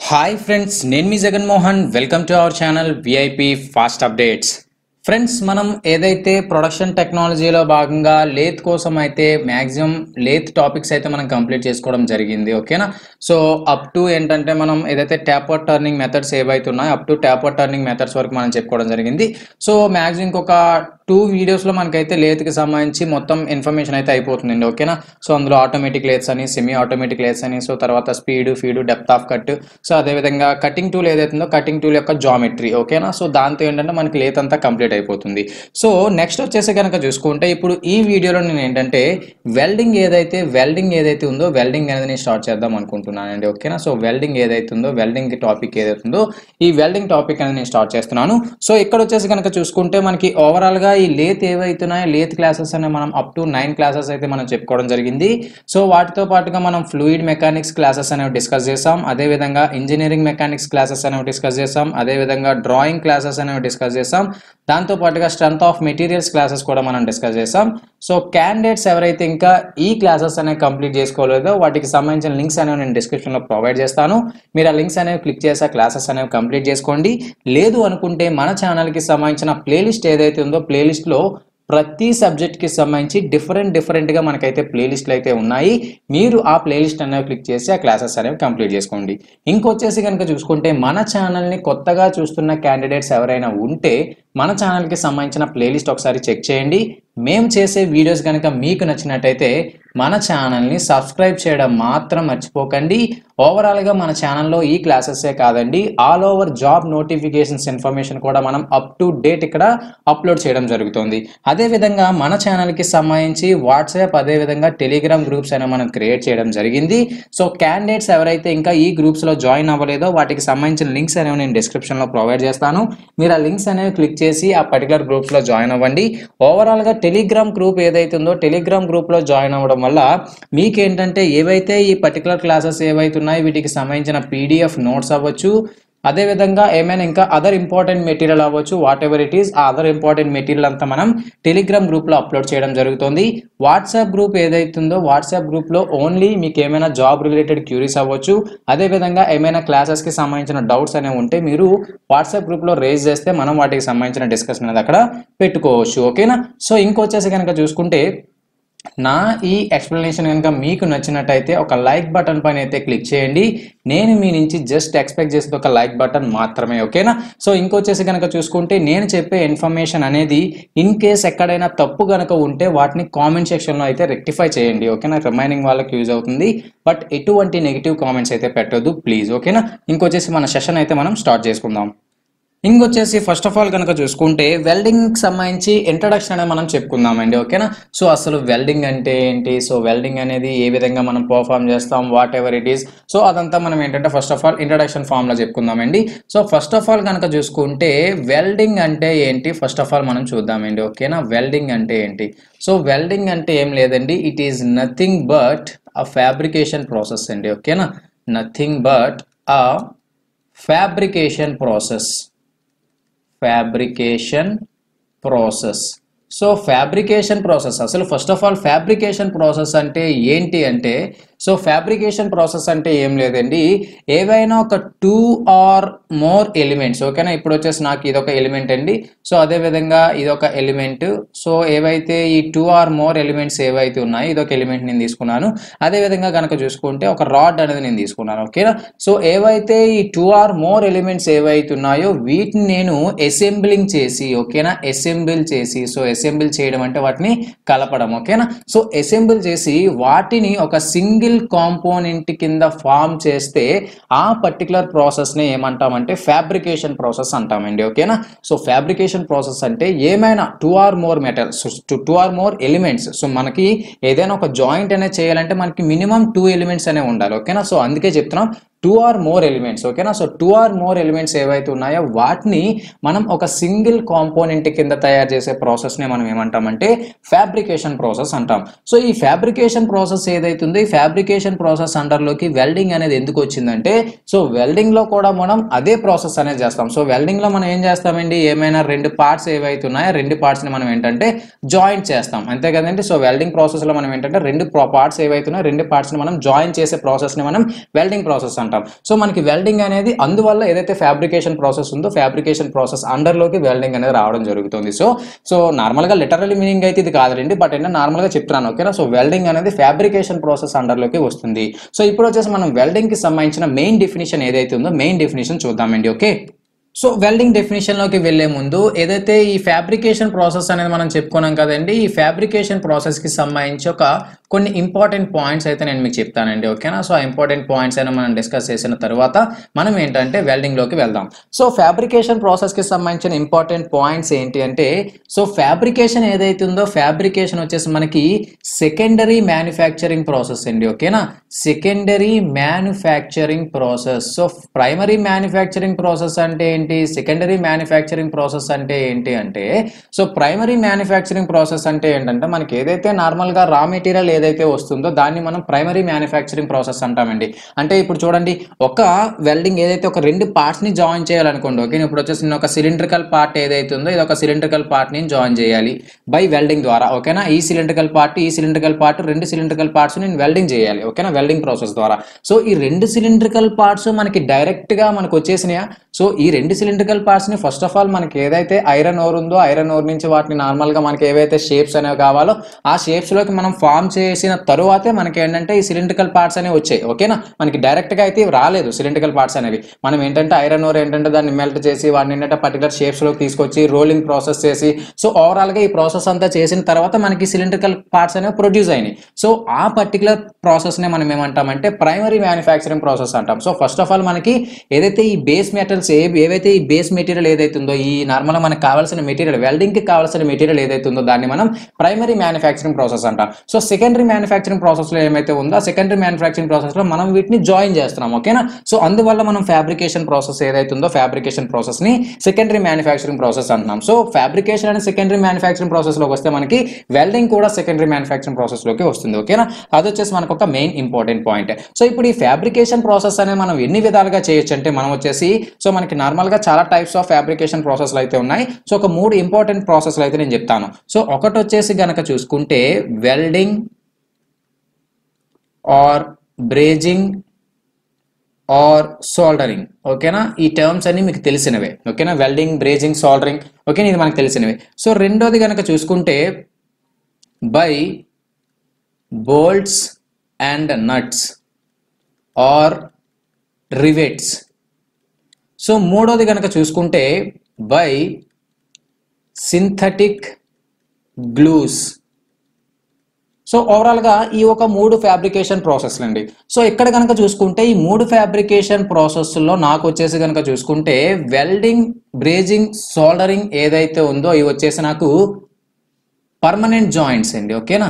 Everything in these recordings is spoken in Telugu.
హాయ్ ఫ్రెండ్స్ నేను మీ Jaganmohan welcome to our channel VIP fast updates friends మనం ఏదైతే ప్రొడక్షన్ టెక్నాలజీలో భాగంగా లేత్ కోసం అయితే మ్యాక్సిమం లేత్ టాపిక్స్ అయితే మనం కంప్లీట్ చేసుకోవడం జరిగింది ఓకేనా సో అప్ టు ఏంటంటే మనం ఏదైతే ట్యాపర్ టర్నింగ్ మెథడ్స్ ఏవైతే ఉన్నాయో up to taper turning methods వరకు మనం చెప్పుకోవడం జరిగింది సో మ్యాక్సిమం ఇంకొక టూ వీడియోస్లో మనకైతే లేత్కి సంబంధించి మొత్తం ఇన్ఫర్మేషన్ అయితే అయిపోతుందండి ఓకేనా సో అందులో ఆటోమేటిక్ లేత్స్ అని సెమీ ఆటోమేటిక్ లేత్స్ అని సో తర్వాత speed feed depth of cut so అదేవిధంగా కటింగ్ టూల్ ఏదైతుందో కటింగ్ టూల్ యొక్క జామెట్రీ ఓకేనా సో దాంతో ఏంటంటే మనకి లేత్ అంతా కంప్లీట్ అయిపోతుంది సో నెక్స్ట్ వచ్చేసి కనుక చూసుకుంటే ఇప్పుడు ఈ వీడియోలో నేను ఏంటంటే వెల్డింగ్ ఏదైతే వెల్డింగ్ ఏదైతే ఉందో వెల్డింగ్ అనేది నేను స్టార్ట్ చేద్దాం అనుకుంటున్నానండి ఓకేనా సో వెల్డింగ్ ఏదైతే ఉందో వెల్డింగ్ టాపిక్ ఏదైతే ఉందో ఈ వెల్డింగ్ టాపిక్ అనేది నేను స్టార్ట్ చేస్తున్నాను సో ఇక్కడ వచ్చేసి కనుక చూసుకుంటే మనకి ఓవరాల్ గా ఈ లేత్ ఏవైతున్నాయో లేత్ క్లాసెస్ అనే మనం అప్ టు నైన్ క్లాసెస్ అయితే మనం చెప్పుకోవడం జరిగింది సో వాటితో పాటుగా మనం ఫ్లూయిడ్ మెకానిక్స్ క్లాసెస్ అనేవి డిస్కస్ చేసాం అదేవిధంగా ఇంజనీరింగ్ మెకానిక్స్ క్లాసెస్ అనేవి డిస్కస్ చేసాం అదేవిధంగా డ్రాయింగ్ క్లాసెస్ అనేవి డిస్కస్ చేసాం దాంతో పాటుగా స్ట్రెంత్ ఆఫ్ మెటీరియల్స్ క్లాసెస్ కూడా మనం డిస్కస్ చేసాం సో క్యాండిడేట్స్ ఎవరైతే ఇంకా ఈ క్లాసెస్ అనేవి కంప్లీట్ చేసుకోలేదో వాటికి సంబంధించిన లింక్స్ అనేవి నేను డిస్క్రిప్షన్లో ప్రొవైడ్ చేస్తాను మీరు ఆ లింక్స్ అనేవి క్లిక్ చేసి ఆ క్లాసెస్ అనేవి కంప్లీట్ చేసుకోండి లేదు అనుకుంటే మన ఛానల్కి సంబంధించిన ప్లేలిస్ట్ ఏదైతే ఉందో ప్లేలిస్ట్లో ప్రతి సబ్జెక్ట్కి సంబంధించి డిఫరెంట్ డిఫరెంట్గా మనకైతే ప్లేలిస్ట్లు అయితే ఉన్నాయి మీరు ఆ ప్లేలిస్ట్ అనేవి క్లిక్ చేసి ఆ క్లాసెస్ అనేవి కంప్లీట్ చేసుకోండి ఇంకొచ్చేసి కనుక చూసుకుంటే మన ఛానల్ని కొత్తగా చూస్తున్న క్యాండిడేట్స్ ఎవరైనా ఉంటే మన ఛానల్కి సంబంధించిన ప్లేలిస్ట్ ఒకసారి చెక్ చేయండి మేము చేసే వీడియోస్ కనుక మీకు నచ్చినట్టయితే మన ఛానల్ని సబ్స్క్రైబ్ చేయడం మాత్రం మర్చిపోకండి ఓవరాల్గా మన ఛానల్లో ఈ క్లాసెసే కాదండి all over job notifications information కూడా మనం అప్ టు డేట్ ఇక్కడ అప్లోడ్ చేయడం జరుగుతుంది అదేవిధంగా మన ఛానల్కి సంబంధించి వాట్సాప్ అదేవిధంగా టెలిగ్రామ్ గ్రూప్స్ అనేవి మనం క్రియేట్ చేయడం జరిగింది సో క్యాండిడేట్స్ ఎవరైతే ఇంకా ఈ గ్రూప్స్లో జాయిన్ అవ్వలేదో వాటికి సంబంధించిన లింక్స్ అనేవి నేను డిస్క్రిప్షన్లో ప్రొవైడ్ చేస్తాను మీరు ఆ లింక్స్ అనేవి క్లిక్ చేసి ఆ పర్టికులర్ గ్రూప్స్లో జాయిన్ అవ్వండి ఓవరాల్గా టెలిగ్రామ్ గ్రూప్ ఏదైతే ఉందో టెలిగ్రామ్ గ్రూప్లో జాయిన్ అవ్వడం వల్ల మీకేంటంటే ఏవైతే ఈ పర్టికులర్ క్లాసెస్ ఏవైతే ఉన్నాయో వీటికి సంబంధించిన పీడిఎఫ్ నోట్స్ అవ్వచ్చు అదేవిధంగా ఏమైనా ఇంకా అదర్ ఇంపార్టెంట్ మెటీరియల్ అవ్వచ్చు whatever it is uh other important material అంతా మనం టెలిగ్రామ్ గ్రూప్లో అప్లోడ్ చేయడం జరుగుతుంది వాట్సాప్ గ్రూప్ ఏదైతుందో వాట్సాప్ గ్రూప్లో ఓన్లీ మీకు ఏమైనా జాబ్ రిలేటెడ్ క్యూరీస్ అవ్వచ్చు అదేవిధంగా ఏమైనా క్లాసెస్కి సంబంధించిన డౌట్స్ అనేవి ఉంటే మీరు వాట్సాప్ గ్రూప్లో రేజ్ చేస్తే మనం వాటికి సంబంధించిన డిస్కషన్ అనేది అక్కడ పెట్టుకోవచ్చు ఓకేనా సో ఇంకొచ్చేసి కనుక చూసుకుంటే నా ఈ ఎక్స్ప్లెనేషన్ కనుక మీకు నచ్చినట్టయితే ఒక లైక్ బటన్ పైన అయితే క్లిక్ చేయండి నేను మీ నుంచి జస్ట్ ఎక్స్పెక్ట్ చేసేది ఒక లైక్ బటన్ మాత్రమే ఓకేనా సో ఇంకొచ్చేసి కనుక చూసుకుంటే నేను చెప్పే ఇన్ఫర్మేషన్ అనేది ఇన్ కేస్ ఎక్కడైనా తప్పు కనుక ఉంటే వాటిని కామెంట్ సెక్షన్లో అయితే రెక్టిఫై చేయండి ఓకేనా రిమైనింగ్ వాళ్ళకి యూజ్ అవుతుంది బట్ ఎటువంటి నెగిటివ్ కామెంట్స్ అయితే పెట్టొద్దు ప్లీజ్ ఓకేనా ఇంకొచ్చేసి మన సెషన్ అయితే మనం స్టార్ట్ చేసుకుందాం ఇంకొచ్చేసి ఫస్ట్ ఆఫ్ ఆల్ కనుక చూసుకుంటే వెల్డింగ్ సంబంధించి ఇంట్రడక్షన్ అనేది మనం చెప్పుకుందామండి ఓకేనా సో అసలు వెల్డింగ్ అంటే ఏంటి సో వెల్డింగ్ అనేది ఏ విధంగా మనం పర్ఫామ్ చేస్తాం whatever it is so అదంతా మనం ఏంటంటే ఫస్ట్ ఆఫ్ ఆల్ ఇంట్రడక్షన్ ఫామ్లో చెప్పుకుందామండి సో ఫస్ట్ ఆఫ్ ఆల్ కనుక చూసుకుంటే వెల్డింగ్ అంటే ఏంటి ఫస్ట్ ఆఫ్ ఆల్ మనం చూద్దామండి ఓకేనా వెల్డింగ్ అంటే ఏంటి సో వెల్డింగ్ అంటే ఏం లేదండి it is nothing but a fabrication process అండి ఓకేనా nothing but a fabrication process fabrication process so fabrication process అసలు first of all fabrication process అంటే ఏంటి అంటే సో ఫ్యాబ్రికేషన్ ప్రాసెస్ అంటే ఏం లేదండి ఏవైనా ఒక టూ ఆర్ మోర్ ఎలిమెంట్స్ ఓకేనా ఇప్పుడు వచ్చేసి నాకు ఇదొక ఎలిమెంట్ అండి సో అదేవిధంగా ఇదొక ఎలిమెంట్ సో ఏవైతే ఈ టూ ఆర్ మోర్ ఎలిమెంట్స్ ఏవైతే ఉన్నాయో ఇదొక ఎలిమెంట్ నేను తీసుకున్నాను అదేవిధంగా కనుక చూసుకుంటే ఒక రాడ్ అనేది నేను తీసుకున్నాను ఓకేనా సో ఏవైతే ఈ టూ ఆర్ మోర్ ఎలిమెంట్స్ ఏవైతే ఉన్నాయో వీటిని నేను అసెంబ్లింగ్ చేసి ఓకేనా అసెంబుల్ చేసి సో అసెంబుల్ చేయడం అంటే వాటిని కలపడం ఓకేనా సో అసెంబుల్ చేసి వాటిని ఒక సింగిల్ కాంపోనెంట్ కింద ఫామ్ చేస్తే ఆ పర్టికులర్ ప్రాసెస్ని ఏమంటామంటే ఫ్యాబ్రికేషన్ ప్రాసెస్ అంటామండి ఓకేనా సో ఫ్యాబ్రికేషన్ ప్రాసెస్ అంటే ఏమైనా two or more metals two or more elements so మనకి ఏదైనా ఒక జాయింట్ అనేది చేయాలంటే మనకి మినిమం టూ ఎలిమెంట్స్ అనేవి ఉండాలి ఓకేనా సో అందుకే చెప్తున్నాం టూ ఆర్ మోర్ ఎలిమెంట్స్ ఓకేనా so two or more elements ఏవైతే ఉన్నాయో వాటిని మనం ఒక సింగిల్ కాంపోనెంట్ కింద తయారు చేసే ప్రాసెస్ని మనం ఏమంటామంటే ఫ్యాబ్రికేషన్ ప్రాసెస్ అంటాం సో ఈ ఫ్యాబ్రికేషన్ ప్రాసెస్ ఏదైతే ఉందో ఈ ఫ్యాబ్రికేషన్ ప్రాసెస్ అండర్లోకి వెల్డింగ్ అనేది ఎందుకు వచ్చిందంటే సో వెల్డింగ్లో కూడా మనం అదే ప్రాసెస్ అనేది చేస్తాం సో వెల్డింగ్లో మనం ఏం చేస్తామండి ఏమైనా రెండు పార్ట్స్ ఏవైతే ఉన్నాయో రెండు పార్ట్స్ని మనం ఏంటంటే జాయింట్ చేస్తాం అంతే కదండి సో వెల్డింగ్ ప్రాసెస్లో మనం ఏంటంటే రెండు పార్ట్స్ ఏవైతే ఉన్నాయో రెండు పార్ట్స్ని మనం జాయిన్ చేసే ప్రాసెస్ని మనం వెల్డింగ్ ప్రాసెస్ అంటాం సో మనకి వెల్డింగ్ అనేది అందువల్ల ఏదైతే ఫ్యాబ్రికేషన్ ప్రాసెస్ ఉందో ఫ్యాబ్రికేషన్ ప్రాసెస్ అండర్లోకి వెల్డింగ్ అనేది రావడం జరుగుతుంది సో సో నార్మల్గా లిటరల్ మీనింగ్ అయితే ఇది కాదండి బట్ ఏంటంటే నార్మల్గా చెప్తున్నాను ఓకేనా సో వెల్డింగ్ అనేది ఫ్యాబ్రికేషన్ ప్రాసెస్ అండర్లోకి వస్తుంది సో ఇప్పుడు వచ్చేసి మనం వెల్డింగ్కి సంబంధించిన మెయిన్ డెఫినేషన్ ఏదైతే ఉందో మెయిన్ డెఫినేషన్ చూద్దామండి ఓకే సో వెల్డింగ్ డెఫినేషన్లోకి వెళ్ళే ముందు ఏదైతే ఈ ఫ్యాబ్రికేషన్ ప్రాసెస్ అనేది మనం చెప్పుకున్నాం కదండి ఈ ఫ్యాబ్రికేషన్ ప్రాసెస్కి సంబంధించి ఒక కొన్ని ఇంపార్టెంట్ పాయింట్స్ అయితే నేను మీకు చెప్తానండి ఓకేనా సో ఆ ఇంపార్టెంట్ పాయింట్స్ అయినా మనం డిస్కస్ చేసిన తర్వాత మనం ఏంటంటే వెల్డింగ్లోకి వెళ్దాం సో ఫ్యాబ్రికేషన్ ప్రాసెస్కి సంబంధించిన ఇంపార్టెంట్ పాయింట్స్ ఏంటి అంటే సో ఫ్యాబ్రికేషన్ ఏదైతే ఉందో ఫ్యాబ్రికేషన్ వచ్చేసి మనకి సెకండరీ మ్యానుఫ్యాక్చరింగ్ ప్రాసెస్ అండి ఓకేనా secondary manufacturing process so primary manufacturing process అంటే ఏంటి సెకండరీ మ్యానుఫ్యాక్చరింగ్ ప్రాసెస్ అంటే ఏంటి అంటే సో ప్రైమరీ మ్యానుఫ్యాక్చరింగ్ ప్రాసెస్ అంటే ఏంటంటే మనకి ఏదైతే నార్మల్గా రా మెటీరియల్ ఏదైతే వస్తుందో దాన్ని మనం ప్రైమరీ మ్యానుఫ్యాక్చరింగ్ ప్రాసెస్ అంటామండి అంటే ఇప్పుడు చూడండి ఒక వెల్డింగ్ ఏదైతే ఒక రెండు parts ని జాయిన్ చేయాలనుకోండి ఓకే ఇప్పుడు వచ్చేసి నేను ఒక సిలిండ్రికల్ పార్ట్ ఏదైతే ఉందో ఇది ఒక సిలిండ్రికల్ ని జాయిన్ చేయాలి బై వెల్డింగ్ ద్వారా ఓకేనా ఈ సిలిండ్రికల్ పార్ట్ ఈ సిలిండ్రికల్ పార్ట్ రెండు సిలిండ్రికల్ పార్ట్స్ నేను వెల్డింగ్ చేయాలి ఓకేనా వెల్డింగ్ ప్రాసెస్ ద్వారా సో ఈ రెండు సిలిండ్రికల్ పార్ట్స్ మనకి డైరెక్ట్ గా మనకు వచ్చేసినాయా సో ఈ రెండు సిలిండ్రికల్ పార్ట్స్ ని ఫస్ట్ ఆఫ్ ఆల్ మనకి ఏదైతే ఐరన్ ఓర్ ఉందో ఐరన్ ఓర్ నుంచి వాటిని నార్మల్ గా మనకి ఏవైతే షేప్స్ అనేవి కావాలో ఆ షేప్స్ లోకి మనం ఫామ్ చేసిన తరువాతే మనకి ఏంటంటే ఈ సిలిండ్రికల్ పార్ట్స్ అనేవి వచ్చాయి ఓకేనా మనకి డైరెక్ట్ గా అయితే ఇవి రాలేదు సిలిండ్రికల్ పార్ట్స్ అనేవి మనం ఏంటంటే ఐరన్ ఓర్ ఏంటంటే దాన్ని మెల్ట్ చేసి వాటిని ఏంటంటే పర్టికులర్ షేప్స్ లోకి తీసుకొచ్చి రోలింగ్ ప్రాసెస్ చేసి సో ఓవరాల్ గా ఈ ప్రాసెస్ అంతా చేసిన తర్వాత మనకి సిలిండ్రికల్ పార్ట్స్ అనేవి ప్రొడ్యూస్ అయినాయి సో ఆ పర్టికులర్ ప్రాసెస్ నే మనం ఏమంటామంటే ప్రైమరీ మ్యానుఫ్యాక్చరింగ్ ప్రాసెస్ అంటాం సో ఫస్ట్ ఆఫ్ ఆల్ మనకి ఏదైతే ఈ బేస్ మెటల్స్ ఏ ఏవైతే ఈ బేస్ మెటీరియల్ ఏదైతే ఉందో ఈ నార్మల్ మనకు కావాల్సిన మెటీరియల్ వెల్డింగ్ కి కావాల్సిన మెటీరియల్ ఏదైతే ఉందో దాన్ని మనం ప్రైమరీ మ్యానుఫ్యాక్చరింగ్ ప్రాసెస్ అంటాం సో సెకండరీ మ్యానుఫ్యాక్చరింగ్ ప్రాసెస్ లో ఏమైతే ఉందో ఆ సెకండరీ మ్యానుఫ్యాక్చరింగ్ ప్రాసెస్ లో మనం వీటిని జాయిన్ చేస్తున్నాం ఓకేనా సో అందువల్ల మనం ఫ్యాబ్రికేషన్ ప్రాసెస్ ఏదైతే ఉందో ఫ్యాబ్రికేషన్ ప్రాసెస్ ని సెకండరీ మ్యానుఫ్యాక్చరింగ్ ప్రాసెస్ అంటున్నాం సో ఫ్యాబ్రికేషన్ అనే సెకండరీ మ్యానుఫ్యాక్చరింగ్ ప్రాసెస్ లోకి వస్తే మనకి వెల్డింగ్ కూడా సెకండరీ మ్యానుఫ్యాక్చరింగ్ ప్రాసెస్ లోకి వస్తుంది ఓకేనా అది వచ్చేసి మనకు ఒక మెయిన్ ఇంపార్టెంట్ పాయింట్ సో ఇప్పుడు ఈ ఫ్యాబ్రికేషన్ ప్రాసెస్ అనేది మనం ఎన్ని విధాలుగా చేయొచ్చు అంటే మనం వచ్చేసి సో మనకి నార్మల్ గా చాలా టైప్స్ ఆఫ్ ఫ్యాబ్రికేషన్ ప్రాసెస్లు అయితే ఉన్నాయి సో ఒక మూడు ఇంపార్టెంట్ ప్రాసెస్లు అయితే నేను చెప్తాను సో ఒకటి వచ్చేసి గనక చూసుకుంటే welding or brazing or soldering ఓకేనా ఈ టర్మ్స్ అన్ని మీకు తెలిసినవే ఓకేనా వెల్డింగ్ బ్రేజింగ్ సోల్డరింగ్ ఓకేనా ఇది మనకు తెలిసినవే సో రెండోది కనుక చూసుకుంటే by bolts and nuts or rivets so మూడోది కనుక చూసుకుంటే బై సింథటిక్ గ్లూస్ సో ఓవరాల్గా ఈ ఒక మూడు ఫ్యాబ్రికేషన్ ప్రాసెస్లు అండి సో ఇక్కడ కనుక చూసుకుంటే ఈ మూడు ఫ్యాబ్రికేషన్ ప్రాసెస్లో నాకు వచ్చేసి కనుక చూసుకుంటే వెల్డింగ్ బ్రేజింగ్ సోల్డరింగ్ ఏదైతే ఉందో ఇవి వచ్చేసి నాకు పర్మనెంట్ జాయింట్స్ అండి ఓకేనా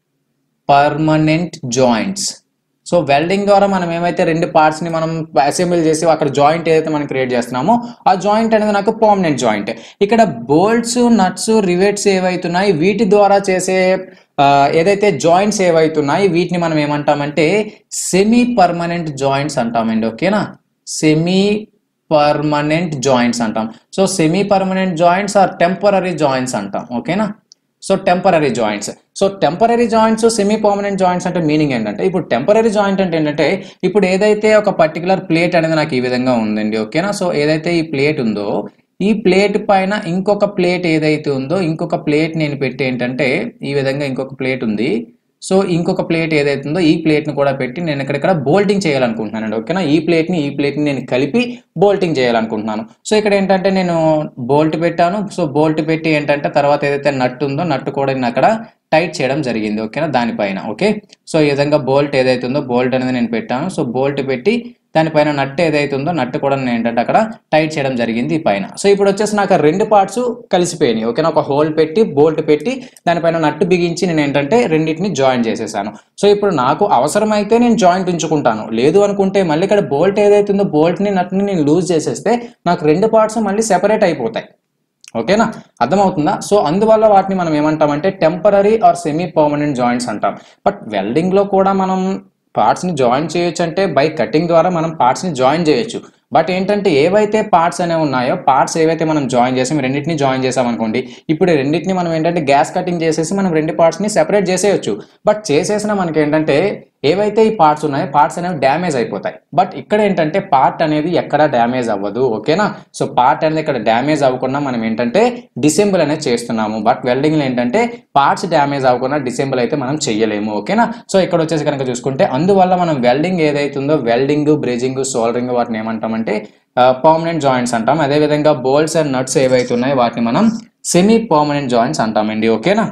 పర్మనెంట్ జాయింట్స్ సో వెల్డింగ్ ద్వారా మనం ఏమైతే రెండు parts ని మనం అసెంబ్లీ చేసి అక్కడ జాయింట్ ఏదైతే మనం క్రియేట్ చేస్తున్నామో ఆ జాయింట్ అనేది నాకు పర్మనెంట్ జాయింట్ ఇక్కడ బోల్ట్స్ నట్స్ రివేట్స్ ఏవైతున్నాయి వీటి ద్వారా చేసే ఆ, ఏదైతే జాయింట్స్ ఏవైతున్నాయి వీటిని మనం ఏమంటామంటే సెమీ పర్మనెంట్ జాయింట్స్ అంటామండి ఓకేనా సెమీ పర్మనెంట్ జాయింట్స్ అంటాం so semi permanent joints or temporary joints అంటాం ఓకేనా so temporary joints so temporary joints semi permanent joints అంటే మీనింగ్ ఏంటంటే ఇప్పుడు టెంపరీ జాయింట్ అంటే ఏంటంటే ఇప్పుడు ఏదైతే ఒక పర్టికులర్ ప్లేట్ అనేది నాకు ఈ విధంగా ఉందండి ఓకేనా సో ఏదైతే ఈ ప్లేట్ ఉందో ఈ ప్లేట్ పైన ఇంకొక ప్లేట్ ఏదైతే ఉందో ఇంకొక ప్లేట్ నేను పెట్టి ఏంటంటే ఈ విధంగా ఇంకొక ప్లేట్ ఉంది సో ఇంకొక ప్లేట్ ఏదైతే ఉందో ఈ ప్లేట్ని కూడా పెట్టి నేను ఇక్కడిక్కడ బోల్టింగ్ చేయాలనుకుంటున్నానండి ఓకేనా ఈ ప్లేట్ని ఈ ప్లేట్ని నేను కలిపి బోల్టింగ్ చేయాలనుకుంటున్నాను సో ఇక్కడ ఏంటంటే నేను బోల్ట్ పెట్టాను సో బోల్ట్ పెట్టి ఏంటంటే తర్వాత ఏదైతే నట్టు ఉందో నట్టు కూడా నేను అక్కడ టైట్ చేయడం జరిగింది ఓకేనా దానిపైన ఓకే సో ఈ విధంగా బోల్ట్ ఏదైతే ఉందో బోల్ట్ అనేది నేను పెట్టాను సో బోల్ట్ పెట్టి దానిపైన నట్టు ఏదైతే ఉందో నట్టు కూడా నేను ఏంటంటే అక్కడ టైట్ చేయడం జరిగింది ఈ పైన సో ఇప్పుడు వచ్చేసి నాకు ఆ రెండు పార్ట్స్ కలిసిపోయినాయి ఓకేనా ఒక హోల్ పెట్టి బోల్ట్ పెట్టి దానిపైన నట్టు బిగించి నేను ఏంటంటే రెండింటిని జాయిన్ చేసేసాను సో ఇప్పుడు నాకు అవసరమైతే నేను జాయింట్ ఉంచుకుంటాను లేదు అనుకుంటే మళ్ళీ ఇక్కడ బోల్ట్ ఏదైతే ఉందో బోల్ట్ని నట్టుని నేను లూజ్ చేసేస్తే నాకు రెండు పార్ట్స్ మళ్ళీ సెపరేట్ అయిపోతాయి ఓకేనా అర్థమవుతుందా సో అందువల్ల వాటిని మనం ఏమంటామంటే temporary or semi permanent joints అంటాం బట్ వెల్డింగ్ లో కూడా మనం పార్ట్స్ ని జాయిన్ చేయొచ్చు అంటే బై కటింగ్ ద్వారా మనం పార్ట్స్ ని జాయిన్ చేయొచ్చు బట్ ఏంటంటే ఏవైతే పార్ట్స్ అనేవి ఉన్నాయో పార్ట్స్ ఏవైతే మనం జాయిన్ చేసాం రెండింటిని జాయిన్ చేసాం అనుకోండి ఇప్పుడు ఈ రెండింటిని మనం ఏంటంటే గ్యాస్ కటింగ్ చేసేసి మనం రెండు పార్ట్స్ ని సెపరేట్ చేసేయచ్చు బట్ చేసేసిన మనకి ఏంటంటే ఏవైతే ఈ పార్ట్స్ ఉన్నాయో పార్ట్స్ అనేవి డ్యామేజ్ అయిపోతాయి బట్ ఇక్కడ ఏంటంటే పార్ట్ అనేది ఎక్కడ డ్యామేజ్ అవ్వదు ఓకేనా సో పార్ట్ అనేది ఇక్కడ డ్యామేజ్ అవ్వకుండా మనం ఏంటంటే డిసెంబుల్ అనేది చేస్తున్నాము బట్ వెల్డింగ్లో ఏంటంటే పార్ట్స్ డ్యామేజ్ అవ్వకుండా డిసెంబుల్ అయితే మనం చెయ్యలేము ఓకేనా సో ఇక్కడ వచ్చేసి కనుక చూసుకుంటే అందువల్ల మనం వెల్డింగ్ ఏదైతుందో వెల్డింగ్ బ్రిజింగ్ సోల్డరింగ్ వాటిని ఏమంటామంటే పర్మనెంట్ జాయింట్స్ అంటాం అదేవిధంగా బోల్ట్స్ అండ్ నట్స్ ఏవైతే ఉన్నాయో వాటిని మనం సెమీ పర్మనెంట్ జాయింట్స్ అంటామండి ఓకేనా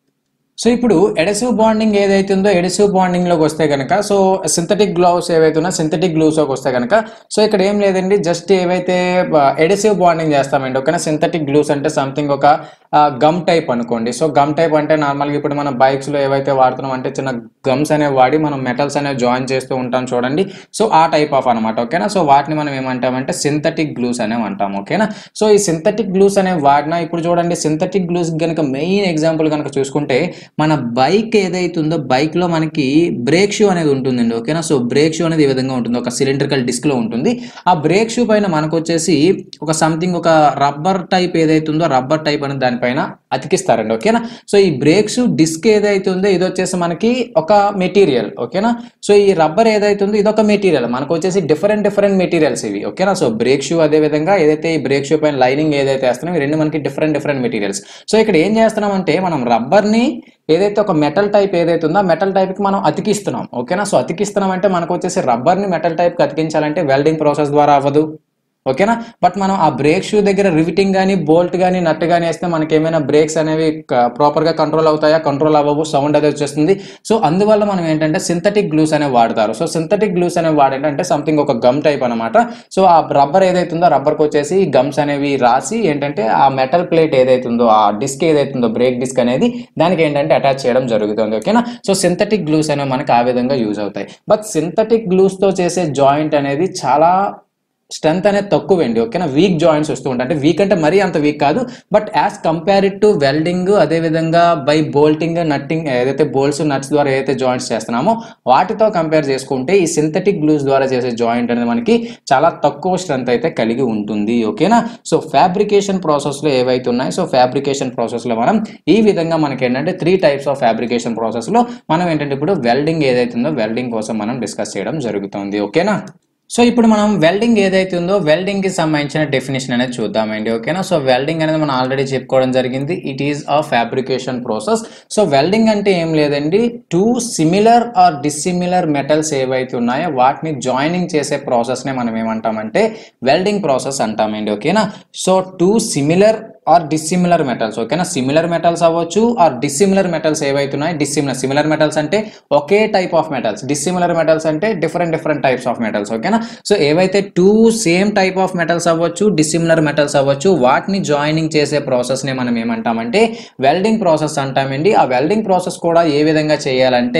సో ఇప్పుడు ఎడసివ్ బాండింగ్ ఏదైతే ఉందో ఎడసివ్ బాండింగ్ లోకి వస్తే కనుక సో సింథటిక్ గ్లౌస్ ఏవైతే ఉన్నా సింథటిక్ గ్లూస్ లోకి వస్తే కనుక సో ఇక్కడ ఏం లేదండి జస్ట్ ఏవైతే ఎడసివ్ బాండింగ్ చేస్తామండి ఓకేనా సింథటిక్ గ్లూస్ అంటే సంథింగ్ ఒక గమ్ టైప్ అనుకోండి సో గమ్ టైప్ అంటే నార్మల్గా ఇప్పుడు మన బైక్స్ లో ఏవైతే వాడుతున్నాం అంటే చిన్న గమ్స్ అనేవి వాడి మనం మెటల్స్ అనేవి జాయిన్ చేస్తూ ఉంటాం చూడండి సో ఆ టైప్ ఆఫ్ అనమాట ఓకేనా సో వాటిని మనం ఏమంటామంటే సింథటిక్ గ్లూస్ అనేవి అంటాం ఓకేనా సో ఈ సింథటిక్ గ్లూస్ అనేవి వాడినా ఇప్పుడు చూడండి సింథటిక్ గ్లూస్ కనుక మెయిన్ ఎగ్జాంపుల్ కనుక చూసుకుంటే మన బైక్ ఏదైతే ఉందో బైక్ లో మనకి బ్రేక్ షూ అనేది ఉంటుందండి ఓకేనా సో బ్రేక్ షూ అనేది ఈ విధంగా ఉంటుంది ఒక సిలిండ్రికల్ డిస్క్ లో ఉంటుంది ఆ బ్రేక్ షూ పైన మనకు వచ్చేసి ఒక సంథింగ్ ఒక రబ్బర్ టైప్ ఏదైతే ఉందో రబ్బర్ టైప్ అనేది దానిపైన అతికిస్తారండి ఓకేనా సో ఈ బ్రేక్ షూ డిస్క్ ఏదైతే ఉందో ఇది వచ్చేసి మనకి ఒక మెటీరియల్ ఓకేనా సో ఈ రబ్బర్ ఏదైతే ఉందో ఇది ఒక మెటీరియల్ మనకు వచ్చేసి డిఫరెంట్ డిఫరెంట్ మెటీరియల్స్ ఇవి ఓకేనా సో బ్రేక్ షూ అదే విధంగా ఏదైతే ఈ బ్రేక్ షూ పైన లైనింగ్ ఏదైతే వేస్తున్నాం ఈ రెండు మనకి డిఫరెంట్ డిఫరెంట్ మెటీరియల్స్ సో ఇక్కడ ఏం చేస్తున్నాం అంటే మనం రబ్బర్ ని ఏదైతే ఒక మెటల్ టైప్ ఏదైతే ఉందో మెటల్ టైప్ కి మనం అతికిస్తున్నాం ఓకేనా సో అతికిస్తున్నాం అంటే మనకు వచ్చేసి రబ్బర్ ని మెటల్ టైప్ కి అతికించాలంటే వెల్డింగ్ ప్రాసెస్ ద్వారా అవ్వదు ఓకేనా బట్ మనం ఆ బ్రేక్ షూ దగ్గర రివిటింగ్ కానీ బోల్ట్ కానీ నట్ కానీ వేస్తే మనకి ఏమైనా బ్రేక్స్ అనేవి ప్రాపర్ గా కంట్రోల్ అవుతాయా కంట్రోల్ అవ్వవు సౌండ్ అనేది వచ్చేస్తుంది సో అందువల్ల మనం ఏంటంటే సింథటిక్ గ్లూస్ అనేవి వాడతారు సో సింథటిక్ గ్లూస్ అనేవి వాడేంటంటే సంథింగ్ ఒక గమ్ టైప్ అనమాట సో ఆ రబ్బర్ ఏదైతే ఉందో రబ్బర్కి వచ్చేసి గమ్స్ అనేవి రాసి ఏంటంటే ఆ మెటల్ ప్లేట్ ఏదైతే ఉందో ఆ డిస్క్ ఏదైతే ఉందో బ్రేక్ డిస్క్ అనేది దానికి ఏంటంటే అటాచ్ చేయడం జరుగుతుంది ఓకేనా సో సింథటిక్ గ్లూస్ అనేవి మనకి ఆ విధంగా యూజ్ అవుతాయి బట్ సింథటిక్ గ్లూస్ తో చేసే జాయింట్ అనేది చాలా స్ట్రెంత్ అనేది తక్కువ అండి ఓకేనా వీక్ జాయింట్స్ వస్తూ ఉంటాయి అంటే వీక్ అంటే మరీ అంత వీక్ కాదు but as compared to welding అదేవిధంగా బై బోల్టింగ్ నట్టింగ్ ఏదైతే బోల్ట్స్ నట్స్ ద్వారా ఏదైతే జాయింట్స్ చేస్తున్నామో వాటితో కంపేర్ చేసుకుంటే ఈ సింథటిక్ గ్లూస్ ద్వారా చేసే జాయింట్ అనేది మనకి చాలా తక్కువ స్ట్రెంత్ అయితే కలిగి ఉంటుంది ఓకేనా సో ఫ్యాబ్రికేషన్ ప్రాసెస్లో ఏవైతే ఉన్నాయో సో ఫ్యాబ్రికేషన్ ప్రాసెస్లో మనం ఈ విధంగా మనకి ఏంటంటే త్రీ టైప్స్ ఆఫ్ ఫ్యాబ్రికేషన్ ప్రాసెస్లో మనం ఏంటంటే ఇప్పుడు వెల్డింగ్ ఏదైతే ఉందో వెల్డింగ్ కోసం మనం డిస్కస్ చేయడం జరుగుతుంది ఓకేనా సో ఇప్పుడు మనం వెల్డింగ్ ఏదైతే ఉందో వెల్డింగ్ కి సంబంధించిన డెఫినేషన్ అనేది చూద్దామండి ఓకేనా సో వెల్డింగ్ అనేది మనం ఆల్రెడీ చెప్పుకోవడం జరిగింది it is a fabrication process so welding అంటే ఏం లేదండి two similar or dissimilar metals ఏవైతే ఉన్నాయో వాటిని జాయినింగ్ చేసే ప్రాసెస్ నే మనం ఏమంటామంటే వెల్డింగ్ ప్రాసెస్ అంటామండి ఓకేనా so two similar or dissimilar metals ఓకేనా సిమిలర్ మెటల్స్ అవ్వచ్చు ఆర్ డిస్సిమిలర్ మెటల్స్ ఏవైతే ఉన్నాయి డిస్సిమిలర్ సిమిలర్ మెటల్స్ అంటే ఒకే type of metals dissimilar metals అంటే different different types of metals ఓకేనా సో ఏవైతే two same type of metals అవ్వచ్చు డిస్సిమిలర్ మెటల్స్ అవ్వచ్చు వాటిని జాయినింగ్ చేసే ప్రాసెస్ ని మనం ఏమంటామంటే వెల్డింగ్ ప్రాసెస్ అంటామండి ఆ వెల్డింగ్ ప్రాసెస్ కూడా ఏ విధంగా చేయాలంటే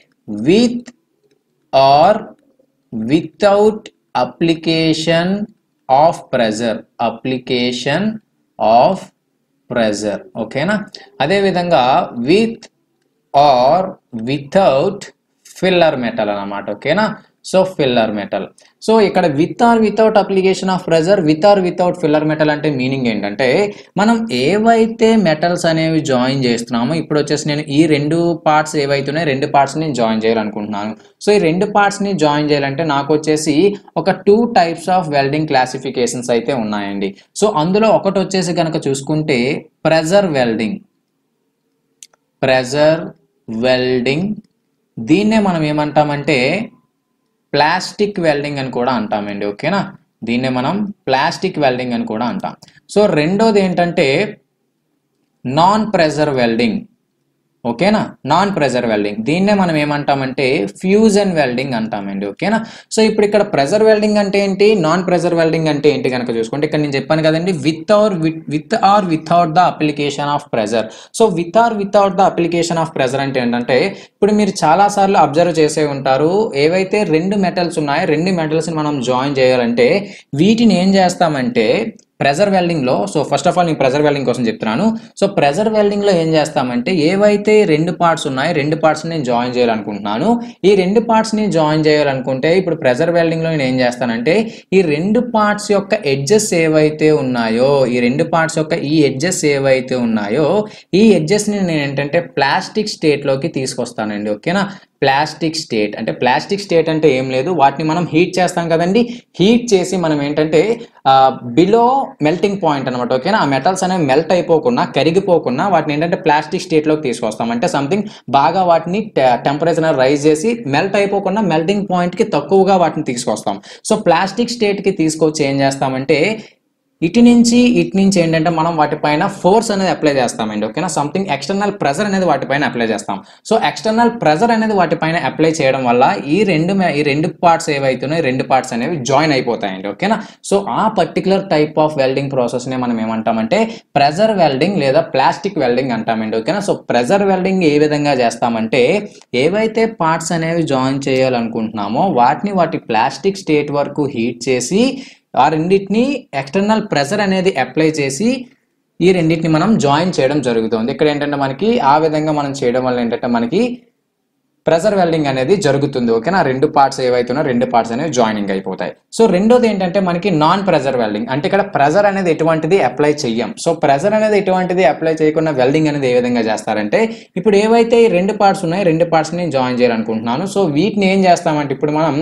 with or without application of pressure application of pressure ఓకేనా అదేవిధంగా with or without filler metal అన్నమాట ఓకేనా సో ఫిల్లర్ మెటల్ సో ఇక్కడ with or without application of pressure with or without filler metal అంటే మీనింగ్ ఏంటంటే మనం ఏవైతే మెటల్స్ అనేవి జాయిన్ చేస్తున్నామో ఇప్పుడు వచ్చేసి నేను ఈ రెండు పార్ట్స్ ఏవైతే ఉన్నాయో రెండు పార్ట్స్ నేను జాయిన్ చేయాలనుకుంటున్నాను సో ఈ రెండు పార్ట్స్ ని జాయిన్ చేయాలంటే నాకు వచ్చేసి ఒక two types of welding classifications అయితే ఉన్నాయండి సో అందులో ఒకటి వచ్చేసి కనుక చూసుకుంటే ప్రెజర్ వెల్డింగ్ ప్రెజర్ వెల్డింగ్ దీన్నే మనం ఏమంటామంటే ప్లాస్టిక్ వెల్డింగ్ అని కూడా అంటామండి ఓకేనా దీన్నే మనం ప్లాస్టిక్ వెల్డింగ్ అని కూడా అంటాం సో రెండోది ఏంటంటే నాన్ ప్రెజర్ వెల్డింగ్ ఓకేనా నాన్ ప్రెజర్ వెల్డింగ్ దీన్నే మనం ఏమంటామంటే ఫ్యూజన్ వెల్డింగ్ అంటామండి ఓకేనా సో ఇప్పుడు ఇక్కడ ప్రెజర్ వెల్డింగ్ అంటే ఏంటి నాన్ ప్రెజర్ వెల్డింగ్ అంటే ఏంటి కనుక చూసుకుంటే ఇక్కడ నేను చెప్పాను కదండి with or with or without the application of pressure so with or without the application of pressure అంటే ఏంటంటే ఇప్పుడు మీరు చాలా సార్లు అబ్జర్వ్ చేసే ఉంటారు ఏవైతే రెండు మెటల్స్ ఉన్నాయో రెండు మెటల్స్ మనం జాయిన్ చేయాలంటే వీటిని ఏం చేస్తామంటే ప్రెజర్ వెల్డింగ్ లో సో ఫస్ట్ ఆఫ్ ఆల్ నేను ప్రెజర్ వెల్డింగ్ కోసం చెప్తున్నాను సో ప్రెజర్ వెల్డింగ్ లో ఏం చేస్తామంటే ఏవైతే రెండు పార్ట్స్ ఉన్నాయో రెండు పార్ట్స్ నేను జాయిన్ చేయాలనుకుంటున్నాను ఈ రెండు పార్ట్స్ ని జాయిన్ చేయాలనుకుంటే ఇప్పుడు ప్రెజర్ వెల్డింగ్ లో నేను ఏం చేస్తానంటే ఈ రెండు పార్ట్స్ యొక్క ఎడ్జెస్ ఏవైతే ఉన్నాయో ఈ రెండు పార్ట్స్ యొక్క ఈ ఎడ్జెస్ ఏవైతే ఉన్నాయో ఈ ఎడ్జెస్ ని నేను ఏంటంటే ప్లాస్టిక్ స్టేట్ లోకి తీసుకొస్తానండి ఓకేనా ప్లాస్టిక్ స్టేట్ అంటే ప్లాస్టిక్ స్టేట్ అంటే ఏం లేదు వాటిని మనం హీట్ చేస్తాం కదండి హీట్ చేసి మనం ఏంటంటే బిలో మెల్టింగ్ పాయింట్ అనమాట ఓకేనా ఆ మెటల్స్ అనేవి మెల్ట్ అయిపోకుండా కరిగిపోకుండా వాటిని ఏంటంటే ప్లాస్టిక్ స్టేట్లోకి తీసుకొస్తాం అంటే సంథింగ్ బాగా వాటిని టెంపరేచర్ రైజ్ చేసి మెల్ట్ అయిపోకుండా మెల్టింగ్ పాయింట్కి తక్కువగా వాటిని తీసుకొస్తాం సో ప్లాస్టిక్ స్టేట్కి తీసుకొచ్చి ఏం చేస్తామంటే ఇటు నుంచి ఇటు నుంచి ఏంటంటే మనం వాటిపైన ఫోర్స్ అనేది అప్లై చేస్తామండి ఓకేనా సంథింగ్ ఎక్స్టర్నల్ ప్రెజర్ అనేది వాటిపైన అప్లై చేస్తాం సో ఎక్స్టర్నల్ ప్రెజర్ అనేది వాటిపైన అప్లై చేయడం వల్ల ఈ రెండు మే- ఈ రెండు పార్ట్స్ ఏవైతున్నాయి రెండు పార్ట్స్ అనేవి జాయిన్ అయిపోతాయండి ఓకేనా సో ఆ పర్టికులర్ టైప్ ఆఫ్ వెల్డింగ్ ప్రాసెస్ని మనం ఏమంటామంటే ప్రెజర్ వెల్డింగ్ లేదా ప్లాస్టిక్ వెల్డింగ్ అంటామండి ఓకేనా సో ప్రెజర్ వెల్డింగ్ ఏ విధంగా చేస్తామంటే ఏవైతే పార్ట్స్ అనేవి జాయిన్ చేయాలనుకుంటున్నామో వాటిని వాటి ప్లాస్టిక్ స్టేట్ వరకు హీట్ చేసి ఆ రెండింటిని ఎక్స్టర్నల్ ప్రెజర్ అనేది అప్లై చేసి ఈ రెండింటిని మనం జాయిన్ చేయడం జరుగుతుంది ఇక్కడ ఏంటంటే మనకి ఆ విధంగా మనం చేయడం వల్ల ఏంటంటే మనకి ప్రెజర్ వెల్డింగ్ అనేది జరుగుతుంది ఓకేనా రెండు పార్ట్స్ ఏవైతున్నా రెండు పార్ట్స్ అనేవి జాయినింగ్ అయిపోతాయి సో రెండోది ఏంటంటే మనకి నాన్ ప్రెజర్ వెల్డింగ్ అంటే ఇక్కడ ప్రెజర్ అనేది ఎటువంటిది అప్లై చెయ్యం సో ప్రెజర్ అనేది ఎటువంటిది అప్లై చేయకుండా వెల్డింగ్ అనేది ఏ విధంగా చేస్తారంటే ఇప్పుడు ఏవైతే ఈ రెండు పార్ట్స్ ఉన్నాయి రెండు పార్ట్స్ ని జాయిన్ చేయాలనుకుంటున్నాను సో వీటిని ఏం చేస్తామంటే ఇప్పుడు మనం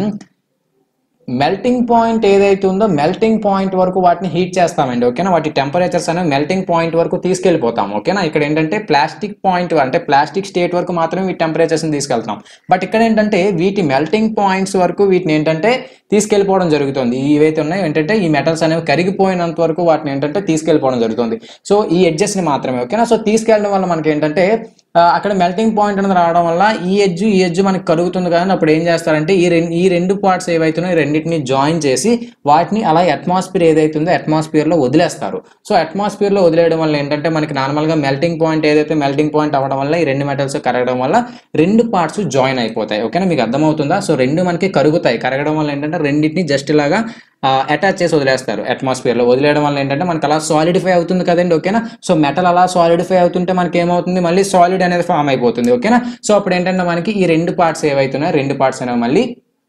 మెల్టింగ్ పాయింట్ ఏదైతే ఉందో మెల్టింగ్ పాయింట్ వరకు వాటిని హీట్ చేస్తామండి ఓకేనా వాటి టెంపరేచర్స్ అనేవి మెల్టింగ్ పాయింట్ వరకు తీసుకెళ్ళిపోతాం ఓకేనా ఇక్కడ ఏంటంటే ప్లాస్టిక్ పాయింట్ అంటే ప్లాస్టిక్ స్టేట్ వరకు మాత్రమే ఈ టెంపరేచర్స్ తీసుకెళ్తాం బట్ ఇక్కడ ఏంటంటే వీటి మెల్టింగ్ పాయింట్స్ వరకు వీటిని ఏంటంటే తీసుకెళ్ళిపోవడం జరుగుతుంది ఇవైతే ఉన్నాయో ఏంటంటే ఈ మెటల్స్ అనేవి కరిగిపోయినంత వరకు వాటిని ఏంటంటే తీసుకెళ్ళిపోవడం జరుగుతుంది సో ఈ edges ని మాత్రమే ఓకేనా సో తీసుకెళ్ళడం వల్ల మనకి ఏంటంటే ఆ, అక్కడ మెల్టింగ్ పాయింట్ అనేది రావడం వల్ల ఈ ఎడ్జ్ ఈ ఎడ్జ్ మనకి కరుగుతుంది కానీ అప్పుడు ఏం చేస్తారంటే ఈ రెండు ఈ రెండు పార్ట్స్ ఏవైతున్నాయో ఈ రెండింటిని జాయిన్ చేసి వాటిని అలా అట్మాస్ఫియర్ ఏదైతుందో అట్మాస్ఫియర్ లో వదిలేస్తారు సో అట్మాస్ఫియర్ లో వదిలేయడం వల్ల ఏంటంటే మనకి నార్మల్ గా మెల్టింగ్ పాయింట్ ఏదైతే మెల్టింగ్ పాయింట్ అవ్వడం వల్ల ఈ రెండు మెటల్స్ కరగడం వల్ల రెండు పార్ట్స్ జాయిన్ అయిపోతాయి ఓకేనా మీకు అర్థమవుతుందా సో రెండు మనకి కరుగుతాయి కరగడం వల్ల ఏంటంటే రెండింటిని జస్ట్ ఇలాగా అటాచ్ చేసి వదిలేస్తారు అట్మాస్ఫియర్ లో వదిలేయడం వల్ల ఏంటంటే మనకి అలా సాలిడిఫై అవుతుంది కదండి ఓకేనా సో మెటల్ అలా సాలిడిఫై అవుతుంటే మనకి ఏమవుతుంది మళ్ళీ సాలిడ్ అనేది ఫామ్ అయిపోతుంది ఓకేనా సో అప్పుడు ఏంటంటే మనకి ఈ రెండు పార్ట్స్ ఏవైతున్నాయో రెండు పార్ట్స్ అనేవి మళ్ళీ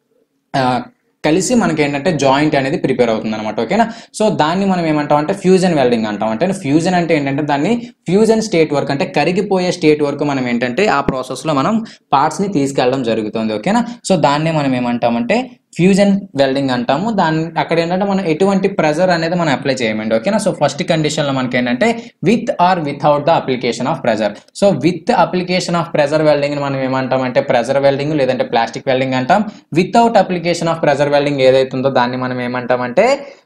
ఆ, కలిసి మనకి ఏంటంటే జాయింట్ అనేది ప్రిపేర్ అవుతుంది అనమాట ఓకేనా సో దాన్ని మనం ఏమంటాం అంటే ఫ్యూజన్ వెల్డింగ్ అంటాం అంటే ఫ్యూజన్ అంటే ఏంటంటే దాన్ని ఫ్యూజన్ స్టేట్ వరకు అంటే కరిగిపోయే స్టేట్ వరకు మనం ఏంటంటే ఆ ప్రాసెస్ లో మనం పార్ట్స్ ని తీసుకెళ్ళడం జరుగుతుంది ఓకేనా సో దాన్ని మనం ఏమంటామంటే ఫ్యూజన్ వెల్డింగ్ అంటాము దాన్ని అక్కడ ఏంటంటే మనం ఎటువంటి ప్రెజర్ అనేది మనం అప్లై చేయమండి ఓకేనా సో ఫస్ట్ కండిషన్ లో మనకి ఏంటంటే with or without the application of pressure so with application of pressure welding మనం ఏమంటాం అంటే ప్రెజర్ వెల్డింగ్ లేదంటే ప్లాస్టిక్ వెల్డింగ్ అంటాం without application of pressure welding ఏదైతే ఉందో దాన్ని మనం ఏమంటామంటే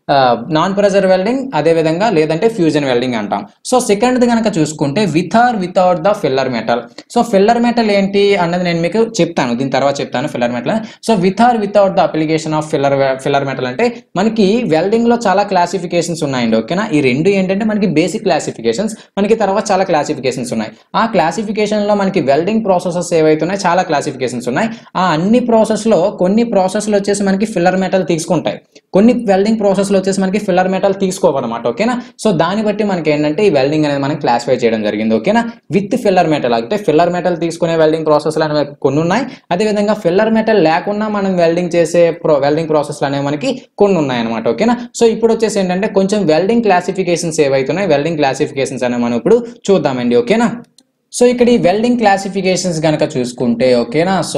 నాన్ ప్రెజర్ వెల్డింగ్ అదే విధంగా లేదంటే ఫ్యూజన్ వెల్డింగ్ అంటాం సో సెకండ్ కనుక చూసుకుంటే with or without the filler metal so filler metal ఏంటి అన్నది నేను మీకు చెప్తాను దీని తర్వాత చెప్తాను filler metal so with or without the application of filler filler metal అంటే మనకి వెల్డింగ్ లో చాలా క్లాసిఫికేషన్స్ ఉన్నాయండి ఓకేనా ఈ రెండు ఏంటంటే మనకి బేసిక్ క్లాసిఫికేషన్స్ మనకి తర్వాత చాలా క్లాసిఫికేషన్స్ ఉన్నాయి ఆ క్లాసిఫికేషన్ లో మనకి వెల్డింగ్ ప్రాసెసెస్ ఏవైతే ఉన్నాయో చాలా క్లాసిఫికేషన్స్ ఉన్నాయి ఆ అన్ని ప్రాసెస్ లో కొన్ని ప్రాసెస్లు వచ్చేసి మనకి ఫిల్లర్ మెటల్ తీసుకుంటాయి కొన్ని వెల్డింగ్ ప్రాసెస్లో వచ్చేసి మనకి ఫిల్లర్ మెటల్ తీసుకోవన్నమాట ఓకేనా సో దాన్ని బట్టి మనకి ఏంటంటే ఈ వెల్డింగ్ అనేది మనం క్లాసిఫై చేయడం జరిగింది ఓకేనా విత్ ఫిల్లర్ మెటల్ అంటే ఫిల్లర్ మెటల్ తీసుకునే వెల్డింగ్ ప్రాసెస్లు అనేవి కొన్ని ఉన్నాయి అదేవిధంగా ఫిల్లర్ మెటల్ లేకుండా మనం వెల్డింగ్ చేసే ప్రో వెల్డింగ్ ప్రాసెస్లు అనేవి మనకి కొన్ని ఉన్నాయి అనమాట ఓకేనా సో ఇప్పుడు వచ్చేసి ఏంటంటే కొంచెం వెల్డింగ్ క్లాసిఫికేషన్స్ ఏవైతున్నాయి వెల్డింగ్ క్లాసిఫికేషన్స్ అనేవి మనం ఇప్పుడు చూద్దామండి ఓకేనా సో ఇక్కడ ఈ వెల్డింగ్ క్లాసిఫికేషన్స్ కనుక చూసుకుంటే ఓకేనా so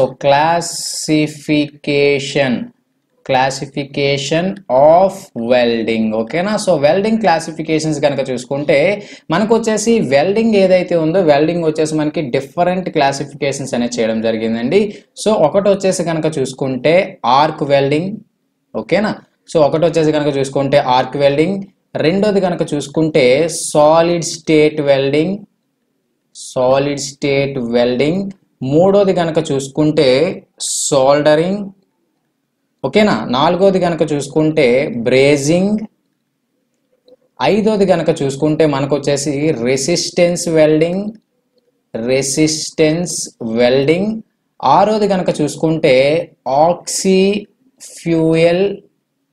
classification classification of welding ఓకేనా సో వెల్డింగ్ క్లాసిఫికేషన్స్ కనుక చూసుకుంటే మనకు వచ్చేసి వెల్డింగ్ ఏదైతే ఉందో వెల్డింగ్ వచ్చేసి మనకి డిఫరెంట్ క్లాసిఫికేషన్స్ అనేది చేయడం జరిగిందండి సో ఒకటి వచ్చేసి కనుక చూసుకుంటే ఆర్క్ వెల్డింగ్ ఓకేనా సో ఒకటి వచ్చేసి కనుక చూసుకుంటే ఆర్క్ వెల్డింగ్ రెండోది కనుక చూసుకుంటే solid state welding solid state welding మూడోది కనుక చూసుకుంటే సోల్డరింగ్ ఓకేనా నాలుగోది కనుక చూసుకుంటే బ్రేజింగ్ ఐదోది కనుక చూసుకుంటే మనకు వచ్చేసి రెసిస్టెన్స్ వెల్డింగ్ రెసిస్టెన్స్ వెల్డింగ్ ఆరోది కనుక చూసుకుంటే ఆక్సీ ఫ్యూయల్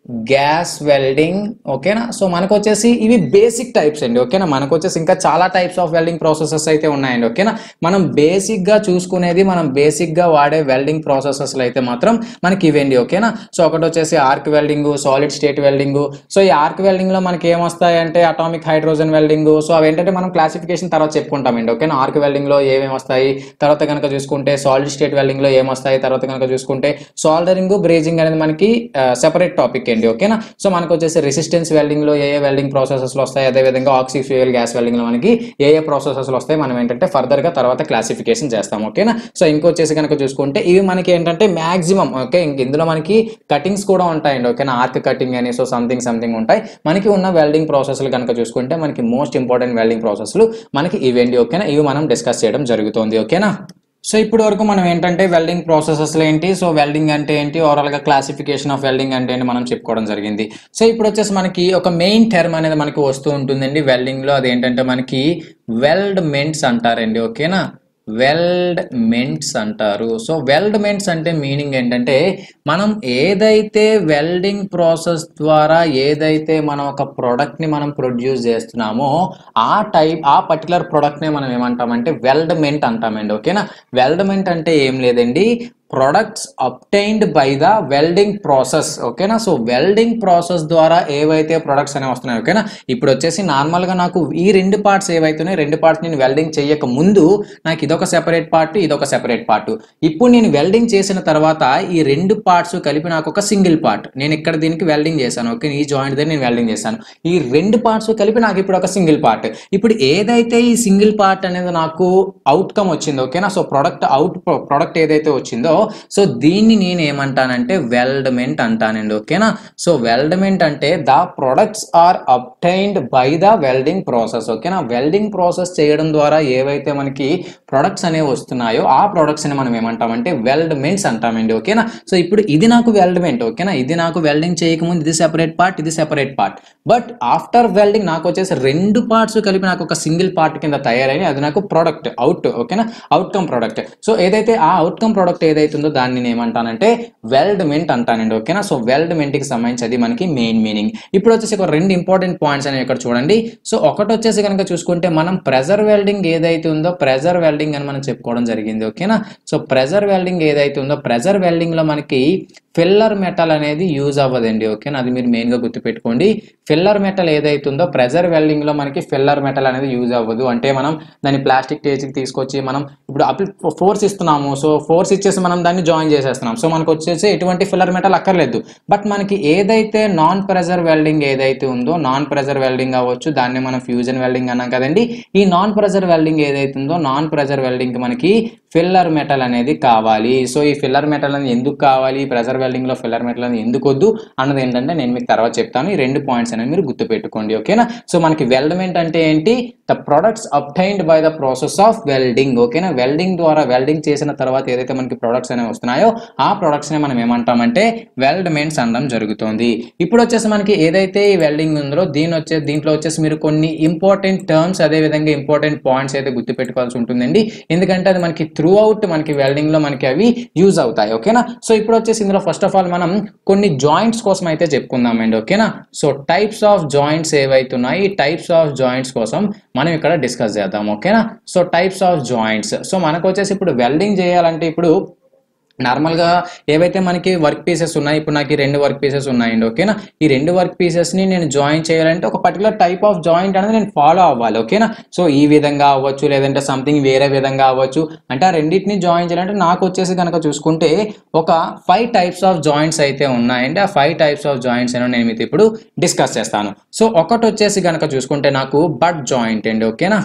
గ్యాస్ వెల్డింగ్ ఓకేనా సో మనకు వచ్చేసి ఇవి బేసిక్ టైప్స్ అండి ఓకేనా మనకు వచ్చేసి ఇంకా చాలా టైప్స్ ఆఫ్ వెల్డింగ్ ప్రాసెసెస్ అయితే ఉన్నాయండి ఓకేనా మనం బేసిక్ గా చూసుకునేది మనం బేసిక్ గా వాడే వెల్డింగ్ ప్రాసెసెస్ అయితే మాత్రం మనకి ఇవేండి ఓకేనా సో ఒకటి వచ్చేసి arc welding solid state welding so ఈ ఆర్క్ వెల్డింగ్ లో మనకి ఏమొస్తాయి అంటే అటామిక్ హైడ్రోజన్ వెల్డింగ్ సో అవి ఏంటంటే మనం క్లాసిఫికేషన్ తర్వాత చెప్పుకుంటామండి ఓకేనా ఆర్క్ వెల్డింగ్ లో ఏమేమి వస్తాయి తర్వాత కనుక చూసుకుంటే సాలిడ్ స్టేట్ వెల్డింగ్ లో ఏమొస్తాయి తర్వాత కనుక చూసుకుంటే సాల్డరింగ్ బ్రేజింగ్ అనేది మనకి సెపరేట్ టాపిక్ అండి ఓకేనా సో మనకు వచ్చేసి రెసిస్టెన్స్ వెల్డింగ్ లో ఏ ఏ వెల్డింగ్ ప్రాసెసెస్ వస్తాయి అదే విధంగా ఆక్సి ఫ్యూయల్ గ్యాస్ వెల్డింగ్ లో మనకి ఏ ఏ ప్రాసెసెస్ వస్తాయి మనం ఏంటంటే ఫర్దర్ గా తర్వాత క్లాసిఫికేషన్ చేస్తాం ఓకేనా సో ఇంకొచ్చేసి కనుక చూసుకుంటే ఇవి మనకి ఏంటంటే మాక్సిమం ఓకే ఇంక ఇందులో మనకి కటింగ్స్ కూడా ఉంటాయండి ఓకేనా ఆర్క్ కటింగ్ అని సో సంథింగ్ సంథింగ్ ఉంటాయి మనకి ఉన్న వెల్డింగ్ ప్రాసెస్లు కనుక చూసుకుంటే మనకి మోస్ట్ ఇంపార్టెంట్ వెల్డింగ్ ప్రాసెస్లు మనకి ఇవేంటి ఓకేనా ఇవి మనం డిస్కస్ చేయడం జరుగుతుంది ఓకేనా సో ఇప్పుడు వరకు మనం ఏంటంటే వెల్డింగ్ ప్రాసెసెస్ ఏంటి సో వెల్డింగ్ అంటే ఏంటి ఓవరాల్ గా క్లాసిఫికేషన్ ఆఫ్ వెల్డింగ్ అంటే ఏంటి మనం చెప్పుకోవడం జరిగింది సో ఇప్పుడు వచ్చేసి మనకి ఒక మెయిన్ టర్మ్ అనేది మనకి వస్తూ ఉంటుందండి వెల్డింగ్ లో అదేంటంటే మనకి వెల్డ్ మెంట్స్ అంటారండి ఓకేనా వెల్డ్ మెంట్స్ అంటారు సో వెల్డ్ మెంట్స్ అంటే మీనింగ్ ఏంటంటే మనం ఏదైతే వెల్డింగ్ ప్రాసెస్ ద్వారా ఏదైతే మనం ఒక product ని మనం ప్రొడ్యూస్ చేస్తున్నామో ఆ టైప్ ఆ పర్టికులర్ ని మనం ఏమంటామంటే వెల్డ్మెంట్ అంటామండి ఓకేనా వెల్డ్మెంట్ అంటే ఏం లేదండి products obtained by the welding process ఓకేనా సో వెల్డింగ్ ప్రాసెస్ ద్వారా ఏవైతే ప్రొడక్ట్స్ అనేవి వస్తున్నాయి ఓకేనా ఇప్పుడు వచ్చేసి నార్మల్గా నాకు ఈ రెండు పార్ట్స్ ఏవైతున్నాయి రెండు పార్ట్స్ నేను వెల్డింగ్ చేయక ముందు నాకు ఇదొక సెపరేట్ పార్ట్ ఇదొక సెపరేట్ పార్ట్ ఇప్పుడు నేను వెల్డింగ్ చేసిన తర్వాత ఈ రెండు పార్ట్స్ కలిపి నాకు ఒక సింగిల్ పార్ట్ నేను ఇక్కడ దీనికి వెల్డింగ్ చేశాను ఓకే ఈ జాయింట్ దగ్గర నేను వెల్డింగ్ చేశాను ఈ రెండు పార్ట్స్ కలిపి నాకు ఇప్పుడు ఒక సింగిల్ పార్ట్ ఇప్పుడు ఏదైతే ఈ సింగిల్ పార్ట్ అనేది నాకు అవుట్కమ్ వచ్చిందో ఓకేనా సో ప్రొడక్ట్ అవుట్ ప్రొడక్ట్ ఏదైతే వచ్చిందో సో దీన్ని నేను ఏమంటానంటే వెల్డ్మెంట్ అంటానండి ఓకేనా సో వెల్డ్మెంట్ అంటే the products are obtained by the welding process ఓకేనా వెల్డింగ్ ప్రాసెస్ చేయడం ద్వారా ఏవైతే మనకి ప్రొడక్ట్స్ అనేవి వస్తున్నాయో ఆ ప్రొడక్ట్స్ ని మనం ఏమంటామంటే వెల్డ్మెంట్స్ అంటామండి ఓకేనా సో ఇప్పుడు ఇది నాకు వెల్డ్మెంట్ ఓకేనా ఇది నాకు వెల్డింగ్ చేయకముందు ఇది సెపరేట్ పార్ట్ ఇది separate part but after welding నాకు వచ్చేసి రెండు పార్ట్స్ కలిపి నాకు ఒక సింగిల్ పార్ట్ కింద తయారైన అది నాకు ప్రొడక్ట్ అవుట్ ఓకేనా అవుట్కమ్ ప్రొడక్ట్ సో ఏదైతే ఆ అవుట్కమ్ ప్రొడక్ట్ ఏదైతుందో దాన్ని నేను ఏమంటానంటే వెల్డ్మెంట్ అంటానండి ఓకేనా సో వెల్డ్మెంట్ కి సంబంధించి అది మనకి మెయిన్ మీనింగ్ ఇప్పుడు వచ్చేసి ఒక రెండు ఇంపార్టెంట్ పాయింట్స్ అనేవి ఇక్కడ చూడండి సో ఒకటి వచ్చేసి కనుక చూసుకుంటే మనం ప్రెజర్ వెల్డింగ్ ఏదైతే ఉందో ప్రెజర్ వెల్డింగ్ అని మనం చెప్పుకోవడం జరిగింది ఓకేనా సో ప్రెజర్ వెల్డింగ్ ఏదైతే ఉందో ప్రెజర్ వెల్డింగ్ లో మనకి ఫిల్లర్ మెటల్ అనేది యూజ్ అవ్వదండి ఓకేనా అది మీరు మెయిన్గా గుర్తుపెట్టుకోండి ఫిల్లర్ మెటల్ ఏదైతే ఉందో ప్రెజర్ వెల్డింగ్లో మనకి ఫిల్లర్ మెటల్ అనేది యూజ్ అవ్వదు అంటే మనం దాన్ని ప్లాస్టిక్ టేజ్కి తీసుకొచ్చి మనం ఇప్పుడు అప్లి ఫోర్స్ ఇస్తున్నాము సో ఫోర్స్ ఇచ్చేసి మనం దాన్ని జాయిన్ చేసేస్తున్నాం సో మనకు వచ్చేసి ఎటువంటి ఫిల్లర్ మెటల్ అక్కర్లేదు బట్ మనకి ఏదైతే నాన్ ప్రెజర్ వెల్డింగ్ ఏదైతే ఉందో నాన్ ప్రెజర్ వెల్డింగ్ అవ్వచ్చు దాన్ని మనం ఫ్యూజన్ వెల్డింగ్ అన్నాం కదండి ఈ నాన్ ప్రెజర్ వెల్డింగ్ ఏదైతే ఉందో నాన్ ప్రెజర్ వెల్డింగ్ మనకి ఫిల్లర్ మెటల్ అనేది కావాలి సో ఈ ఫిల్లర్ మెటల్ అనేది ఎందుకు కావాలి ప్రెజర్ వెల్డింగ్ లో ఫిల్లర్ మెటల్ అనేది ఎందుకు వద్దు అన్నది ఏంటంటే నేను మీకు తర్వాత చెప్తాను ఈ రెండు పాయింట్స్ అనేది మీరు గుర్తుపెట్టుకోండి ఓకేనా సో మనకి వెల్డ్మెంట్ అంటే ఏంటి the products obtained by the process of welding ఓకేనా వెల్డింగ్ ద్వారా వెల్డింగ్ చేసిన తర్వాత ఏదైతే మనకి ప్రొడక్ట్స్ అనేవి వస్తున్నాయో ఆ ప్రొడక్ట్స్ ని మనం ఏమంటామంటే వెల్డ్మెంట్స్ అనడం జరుగుతుంది ఇప్పుడు వచ్చేసి మనకి ఏదైతే ఈ వెల్డింగ్ ఉందో దీని వచ్చే దీంట్లో వచ్చేసి మీరు కొన్ని ఇంపార్టెంట్ టర్మ్స్ అదే విధంగా ఇంపార్టెంట్ పాయింట్స్ అయితే గుర్తుపెట్టుకోవాల్సి ఉంటుందండి ఎందుకంటే అది మనకి త్రూ అవుట్ మనకి వెల్డింగ్ లో మనకి అవి యూజ్ అవుతాయి ఓకేనా సో ఇప్పుడు వచ్చేసి ఇందులో ఫస్ట్ ఆఫ్ ఆల్ మనం కొన్ని జాయింట్స్ కోసం అయితే చెప్పుకుందామండి ఓకేనా సో టైప్స్ ఆఫ్ జాయింట్స్ ఏవైతే ఉన్నాయి ఈ టైప్స్ ఆఫ్ జాయింట్స్ కోసం మనం ఇక్కడ డిస్కస్ చేద్దాం ఓకేనా so types of joints so మనకు వచ్చేసి ఇప్పుడు వెల్డింగ్ చేయాలంటే ఇప్పుడు నార్మల్గా ఏవైతే మనకి వర్క్ పీసెస్ ఉన్నాయి ఇప్పుడు నాకు ఈ రెండు వర్క్ పీసెస్ ఉన్నాయండి ఓకేనా ఈ రెండు వర్క్ పీసెస్ని నేను జాయిన్ చేయాలంటే ఒక పర్టికులర్ టైప్ ఆఫ్ జాయింట్ అనేది నేను ఫాలో అవ్వాలి ఓకేనా సో ఈ విధంగా అవ్వచ్చు లేదంటే సంథింగ్ వేరే విధంగా అవ్వచ్చు అంటే ఆ రెండింటిని జాయిన్ చేయాలంటే నాకు వచ్చేసి కనుక చూసుకుంటే ఒక ఫైవ్ టైప్స్ ఆఫ్ జాయింట్స్ అయితే ఉన్నాయండి ఆ ఫైవ్ టైప్స్ ఆఫ్ జాయింట్స్ అనేవి నేను మీతో ఇప్పుడు డిస్కస్ చేస్తాను సో ఒకటి వచ్చేసి కనుక చూసుకుంటే నాకు బట్ జాయింట్ అండి ఓకేనా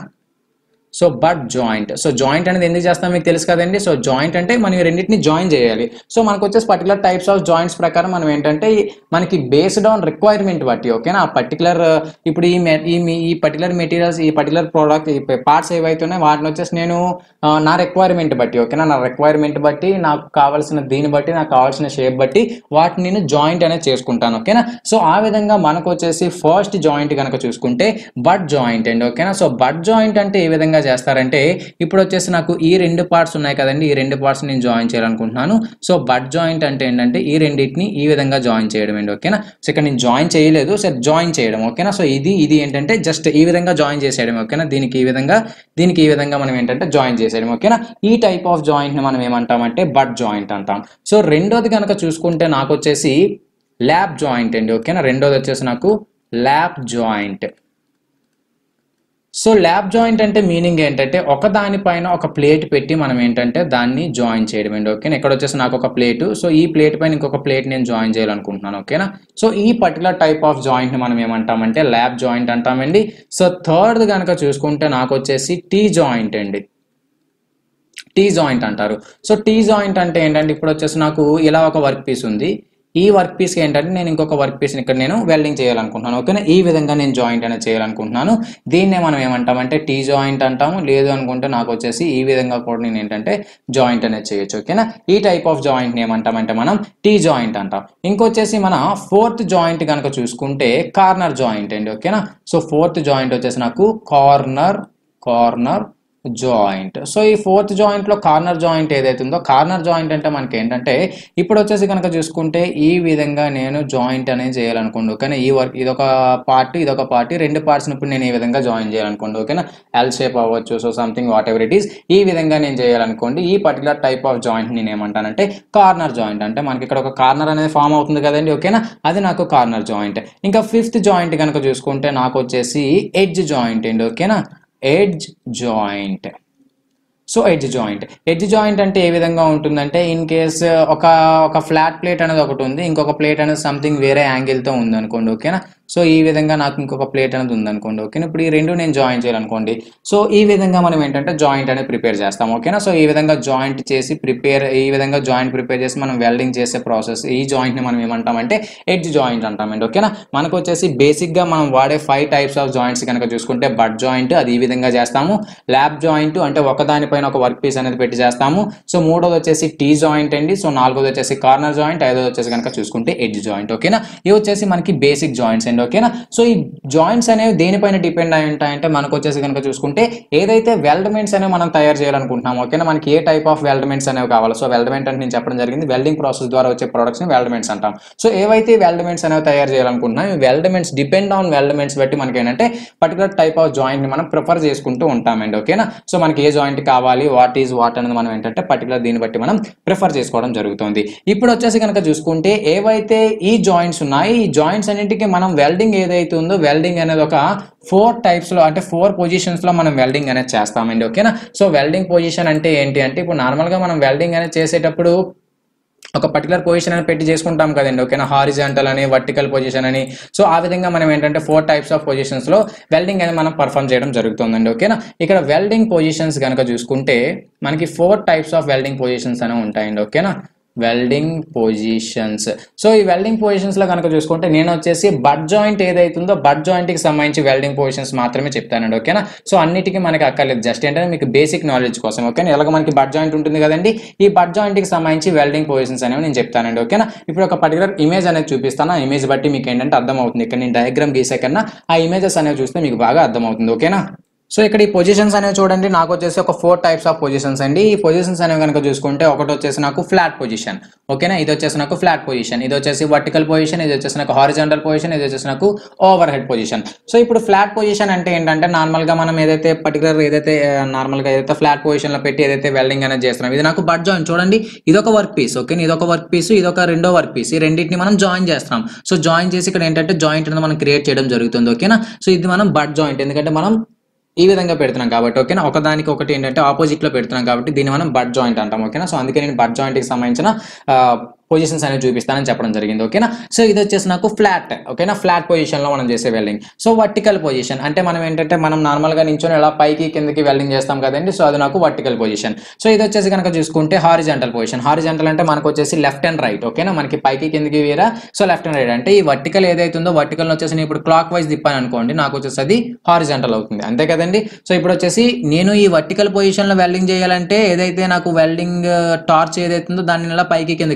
so butt joint so joint అనేది ఎందుకు చేస్తాం మీకు తెలుసు కదండి సో జాయింట్ అంటే మనం ఈ రెండింటిని జాయిన్ చేయాలి సో మనకు వచ్చేసి పర్టికులర్ టైప్స్ ఆఫ్ జాయింట్స్ ప్రకారం మనం ఏంటంటే ఈ- మనకి బేస్డ్ ఆన్ రిక్వైర్మెంట్ బట్టి ఓకేనా ఆ పర్టికులర్ ఇప్పుడు ఈ మె- ఈ మీ- ఈ పర్టికులర్ మెటీరియల్స్ ఈ పర్టికులర్ ప్రోడక్ట్ ఈ పార్ట్స్ ఏవైతే ఉన్నాయో వాటిని వచ్చేసి నేను ఆ, నా రిక్వైర్మెంట్ బట్టి ఓకేనా నా రిక్వైర్మెంట్ బట్టి నాకు కావాల్సిన దీన్ని బట్టి నాకు కావాల్సిన షేప్ బట్టి వాటిని నేను జాయింట్ అనేది చేసుకుంటాను ఓకేనా సో ఆ విధంగా మనకు వచ్చేసి ఫస్ట్ జాయింట్ కనుక చూసుకుంటే బట్ జాయింట్ అండి ఓకేనా సో బట్ జాయింట్ అంటే ఏ విధంగా విధంగా చేస్తారంటే ఇప్పుడు వచ్చేసి నాకు ఈ రెండు పార్ట్స్ ఉన్నాయి కదండి ఈ రెండు పార్ట్స్ నేను జాయిన్ చేయాలనుకుంటున్నాను సో బట్ జాయింట్ అంటే ఏంటంటే ఈ రెండింటిని ఈ విధంగా జాయిన్ చేయడం అండి ఓకేనా సో ఇక్కడ నేను జాయిన్ చేయలేదు సో జాయిన్ చేయడం ఓకేనా సో ఇది ఇది ఏంటంటే జస్ట్ ఈ విధంగా జాయిన్ చేసేయడం ఓకేనా దీనికి ఈ విధంగా దీనికి ఈ విధంగా మనం ఏంటంటే జాయిన్ చేసేయడం ఓకేనా ఈ టైప్ ఆఫ్ జాయింట్ ని మనం ఏమంటామంటే బట్ జాయింట్ అంటాం సో రెండోది కనుక చూసుకుంటే నాకు వచ్చేసి ల్యాబ్ జాయింట్ అండి ఓకేనా రెండోది వచ్చేసి నాకు lap joint so lap joint అంటే మీనింగ్ ఏంటంటే ఒక దానిపైన ఒక ప్లేట్ పెట్టి మనం ఏంటంటే దాన్ని జాయిన్ చేయడం అండి ఓకేనా ఇక్కడ వచ్చేసి నాకు ఒక ప్లేట్ సో ఈ ప్లేట్ పైన ఇంకొక ప్లేట్ నేను జాయిన్ చేయాలనుకుంటున్నాను ఓకేనా సో ఈ పర్టికులర్ టైప్ ఆఫ్ జాయింట్ ని మనం ఏమంటామంటే ల్యాబ్ జాయింట్ అంటామండి సో థర్డ్ కనుక చూసుకుంటే నాకు వచ్చేసి టీ జాయింట్ అండి టీ జాయింట్ అంటారు సో టీ జాయింట్ అంటే ఏంటంటే ఇప్పుడు వచ్చేసి నాకు ఇలా ఒక వర్క్ పీస్ ఉంది ఈ వర్క్ పీస్ ఏంటంటే నేను ఇంకొక వర్క్ పీస్ ఇక్కడ నేను వెల్డింగ్ చేయాలనుకుంటున్నాను ఓకేనా ఈ విధంగా నేను జాయింట్ అనేది చేయాలనుకుంటున్నాను దీన్నే మనం ఏమంటామంటే టీ జాయింట్ అంటాము లేదు అనుకుంటే నాకు వచ్చేసి ఈ విధంగా కూడా నేను ఏంటంటే జాయింట్ అనేది చేయొచ్చు ఓకేనా ఈ టైప్ ఆఫ్ జాయింట్ ఏమంటామంటే మనం టీ జాయింట్ అంటాం ఇంకొచ్చేసి మన ఫోర్త్ జాయింట్ కనుక చూసుకుంటే కార్నర్ జాయింట్ అండి ఓకేనా సో ఫోర్త్ జాయింట్ వచ్చేసి నాకు కార్నర్ కార్నర్ జాయింట్ సో ఈ ఫోర్త్ జాయింట్ లో కార్నర్ జాయింట్ ఏదైతే ఉందో కార్నర్ జాయింట్ అంటే మనకి ఏంటంటే ఇప్పుడు వచ్చేసి కనుక చూసుకుంటే ఈ విధంగా నేను జాయింట్ అనేది చేయాలనుకోండి ఓకేనా ఈ వర్క్ ఇదొక పార్ట్ ఇదొక పార్ట్ రెండు పార్ట్స్ ఇప్పుడు నేను ఈ విధంగా జాయిన్ చేయాలనుకోండి ఓకేనా ఎల్ షేప్ అవ్వచ్చు so something whatever it is ఈ విధంగా నేను చేయాలనుకోండి ఈ పర్టికులర్ టైప్ ఆఫ్ జాయింట్ నేను ఏమంటానంటే కార్నర్ జాయింట్ అంటే మనకి ఇక్కడ ఒక కార్నర్ అనేది ఫామ్ అవుతుంది కదండి ఓకేనా అది నాకు కార్నర్ జాయింట్ ఇంకా ఫిఫ్త్ జాయింట్ కనుక చూసుకుంటే నాకు వచ్చేసి ఎడ్జ్ జాయింట్ అండి ఓకేనా edge joint so edge joint edge joint అంటే ఏ విధంగా ఉంటుందంటే ఇన్ కేస్ ఒక ఒక ఫ్లాట్ ప్లేట్ అనేది ఒకటి ఉంది ఇంకొక ప్లేట్ అనేది సంథింగ్ వేరే యాంగిల్తో ఉంది అనుకోండి ఓకేనా సో ఈ విధంగా నాకు ఇంకొక ప్లేట్ అనేది ఉందనుకోండి ఓకేనా ఇప్పుడు ఈ రెండు నేను జాయిన్ చేయాలనుకోండి సో ఈ విధంగా మనం ఏంటంటే జాయింట్ అనేది ప్రిపేర్ చేస్తాం ఓకేనా సో ఈ విధంగా జాయింట్ చేసి ప్రిపేర్ ఈ విధంగా జాయింట్ ప్రిపేర్ చేసి మనం వెల్డింగ్ చేసే ప్రాసెస్ ఈ జాయింట్ని మనం ఏమంటామంటే ఎడ్జ్ జాయింట్ అంటామండి ఓకేనా మనకు వచ్చేసి బేసిక్గా మనం వాడే ఫైవ్ టైప్స్ ఆఫ్ జాయింట్స్ కనుక చూసుకుంటే బట్ జాయింట్ అది ఈ విధంగా చేస్తాము ల్యాబ్ జాయింట్ అంటే ఒకదానిపైన ఒక వర్క్ పీస్ అనేది పెట్టి చేస్తాము సో మూడోది వచ్చేసి టీ జాయింట్ అండి సో నాలుగోది వచ్చేసి కార్నర్ జాయింట్ ఐదోది వచ్చేసి కనుక చూసుకుంటే ఎడ్జ్ జాయింట్ ఓకేనా ఇవి వచ్చేసి మనకి బేసిక్ జాయింట్స్ అండి ఓకేనా సో ఈ జాయింట్స్ అనేవి దేనిపైన డిపెండ్ అయి ఉంటాయంటే మనకు వచ్చేసి కనుక చూసుకుంటే ఏదైతే వెల్డ్మెంట్స్ అనేవి మనం తయారు చేయాలనుకుంటున్నాం ఓకేనా మనకి ఏ టైప్ ఆఫ్ వెల్డ్మెంట్స్ అనేవి కావాలి సో వెల్డ్మెంట్ అంటే నేను చెప్పడం జరిగింది వెల్డింగ్ ప్రాసెస్ ద్వారా వచ్చే ప్రొడక్ట్స్ ని వెల్డ్మెంట్స్ అంటాం సో ఏవైతే వెల్డ్మెంట్స్ అనేవి తయారు చేయాలనుకుంటున్నాం ఈ వెల్డ్మెంట్స్ డిపెండ్ ఆన్ వెల్డ్మెంట్స్ బట్టి మనకి ఏంటంటే పర్టికులర్ టైప్ ఆఫ్ జాయింట్ ని మనం ప్రిఫర్ చేసుకుంటూ ఉంటామండి ఓకేనా సో మనకి ఏ జాయింట్ కావాలి వాట్ ఈజ్ వాట్ అనేది మనం ఏంటంటే పర్టికులర్ దీన్ని బట్టి మనం ప్రిఫర్ చేసుకోవడం జరుగుతుంది ఇప్పుడు వచ్చేసి కనుక చూసుకుంటే ఏవైతే ఈ జాయింట్స్ ఉన్నాయి ఈ జాయింట్స్ అన్నింటికి మనం వెల్డింగ్ ఏదైతే ఉందో వెల్డింగ్ అనేది ఒక ఫోర్ టైప్స్ లో అంటే ఫోర్ పొజిషన్స్ లో మనం వెల్డింగ్ అనేది చేస్తామండి ఓకేనా సో వెల్డింగ్ పొజిషన్ అంటే ఏంటి అంటే ఇప్పుడు నార్మల్ గా మనం వెల్డింగ్ అనేది చేసేటప్పుడు ఒక పర్టికులర్ పొజిషన్ అని పెట్టి చేసుకుంటాం కదండి ఓకేనా హారిజాంటల్ అని వర్టికల్ పొజిషన్ అని సో ఆ విధంగా మనం ఏంటంటే ఫోర్ టైప్స్ ఆఫ్ పొజిషన్స్ లో వెల్డింగ్ అనేది మనం పర్ఫామ్ చేయడం జరుగుతుందండి ఓకేనా ఇక్కడ వెల్డింగ్ పొజిషన్స్ కనుక చూసుకుంటే మనకి four types of welding positions అనేవి ఉంటాయండి ఓకేనా వెల్డింగ్ పొజిషన్స్ సో ఈ వెల్డింగ్ పొజిషన్స్ లో కనుక చూసుకుంటే నేను వచ్చేసి బడ్ జాయింట్ ఏదైతుందో బడ్ జాయింట్ కి సంబంధించి వెల్డింగ్ పొజిషన్స్ మాత్రమే చెప్తానండి ఓకేనా సో అన్నిటికీ మనకి అక్కర్లేదు జస్ట్ ఏంటంటే మీకు బేసిక్ నాలెడ్జ్ కోసం ఓకేనా ఎలాగ మనకి బడ్ జాయింట్ ఉంటుంది కదండి ఈ బడ్ జాయింట్ కి సంబంధించి వెల్డింగ్ పొజిషన్స్ అనేవి నేను చెప్తానండి ఓకేనా ఇప్పుడు ఒక పర్టికులర్ ఇమేజ్ అనేది చూపిస్తాను ఆ ఇమేజ్ బట్టి మీకు ఏంటంటే అర్థం అవుతుంది ఇక్కడ నేను డయాగ్రామ్ గీసే కన్నా ఆ ఇమేజెస్ అనేవి చూస్తే మీకు బాగా అర్థం అవుతుంది ఓకేనా సో ఇక్కడ ఈ పొజిషన్స్ అనేవి చూడండి నాకు వచ్చేసి ఒక ఫోర్ టైప్స్ ఆఫ్ పొజిషన్స్ అండి ఈ పొజిషన్స్ అనేవి కనుక చూసుకుంటే ఒకటి వచ్చేసి నాకు ఫ్లాట్ పొజిషన్ ఓకేనా ఇది వచ్చేసి నాకు ఫ్లాట్ పొజిషన్ ఇది వచ్చేసి వర్టికల్ పొజిషన్ ఇది వచ్చేసి నాకు హారిజాంటల్ పొజిషన్ ఇది వచ్చేసి నాకు ఓవర్ హెడ్ పొజిషన్ సో ఇప్పుడు ఫ్లాట్ పొజిషన్ అంటే ఏంటంటే నార్మల్ గా మనం ఏదైతే పర్టికులర్ ఏదైతే నార్మల్ గా ఏదైతే ఫ్లాట్ పొజిషన్ లో పెట్టి ఏదైతే వెల్డింగ్ అనేది చేస్తున్నాం ఇది నాకు బడ్ జాయిన్ చూడండి ఇదొక వర్క్ పీస్ ఓకే ఇదొక వర్క్ పీస్ ఇదొక రెండో వర్క్ పీస్ ఈ రెండింటిని మనం జాయిన్ చేస్తున్నాం సో జాయిన్ చేసి ఇక్కడ ఏంటంటే జాయింట్ అనేది మనం క్రియేట్ చేయడం జరుగుతుంది ఓకేనా సో ఇది మనం బడ్ జాయింట్ ఎందుకంటే మనం ఈ విధంగా పెడుతున్నాం కాబట్టి ఓకేనా ఒకదానికి ఒకటి ఏంటంటే ఆపోజిట్ లో పెడుతున్నాం కాబట్టి దీన్ని మనం బడ్ జాయింట్ అంటాం ఓకేనా సో అందుకే నేను బడ్ జాయింట్ కి సంబంధించిన పొజిషన్స్ అనేవి చూపిస్తానని చెప్పడం జరిగింది ఓకేనా సో ఇది వచ్చేసి నాకు ఫ్లాట్ ఓకేనా ఫ్లాట్ పొజిషన్ లో మనం చేసే వెల్డింగ్ సో వర్టికల్ పొజిషన్ అంటే మనం ఏంటంటే మనం నార్మల్ గా నించొని ఎలా పైకి కిందకి వెల్డింగ్ చేస్తాం కదండి సో అది నాకు వర్టికల్ పొజిషన్ సో ఇది వచ్చేసి కనుక చూసుకుంటే హారిజెంటల్ పొజిషన్ హారిజెంటల్ అంటే మనకు వచ్చేసి లెఫ్ట్ అండ్ రైట్ ఓకేనా మనకి పైకి కిందకి వేరా సో లెఫ్ట్ అండ్ రైట్ అంటే ఈ వర్టికల్ ఏదైతుందో వర్టికల్ వచ్చేసి నేను ఇప్పుడు క్లాక్ వైజ్ తిప్పాను అనుకోండి నాకు వచ్చేసి అది హారిజెంటల్ అవుతుంది అంతే కదండి సో ఇప్పుడు వచ్చేసి నేను ఈ వర్టికల్ పొజిషన్ లో వెల్డింగ్ చేయాలంటే ఏదైతే నాకు వెల్డింగ్ టార్చ్ ఏదైతుందో దాన్ని ఇలా పైకి కిందకి తిప్పాలి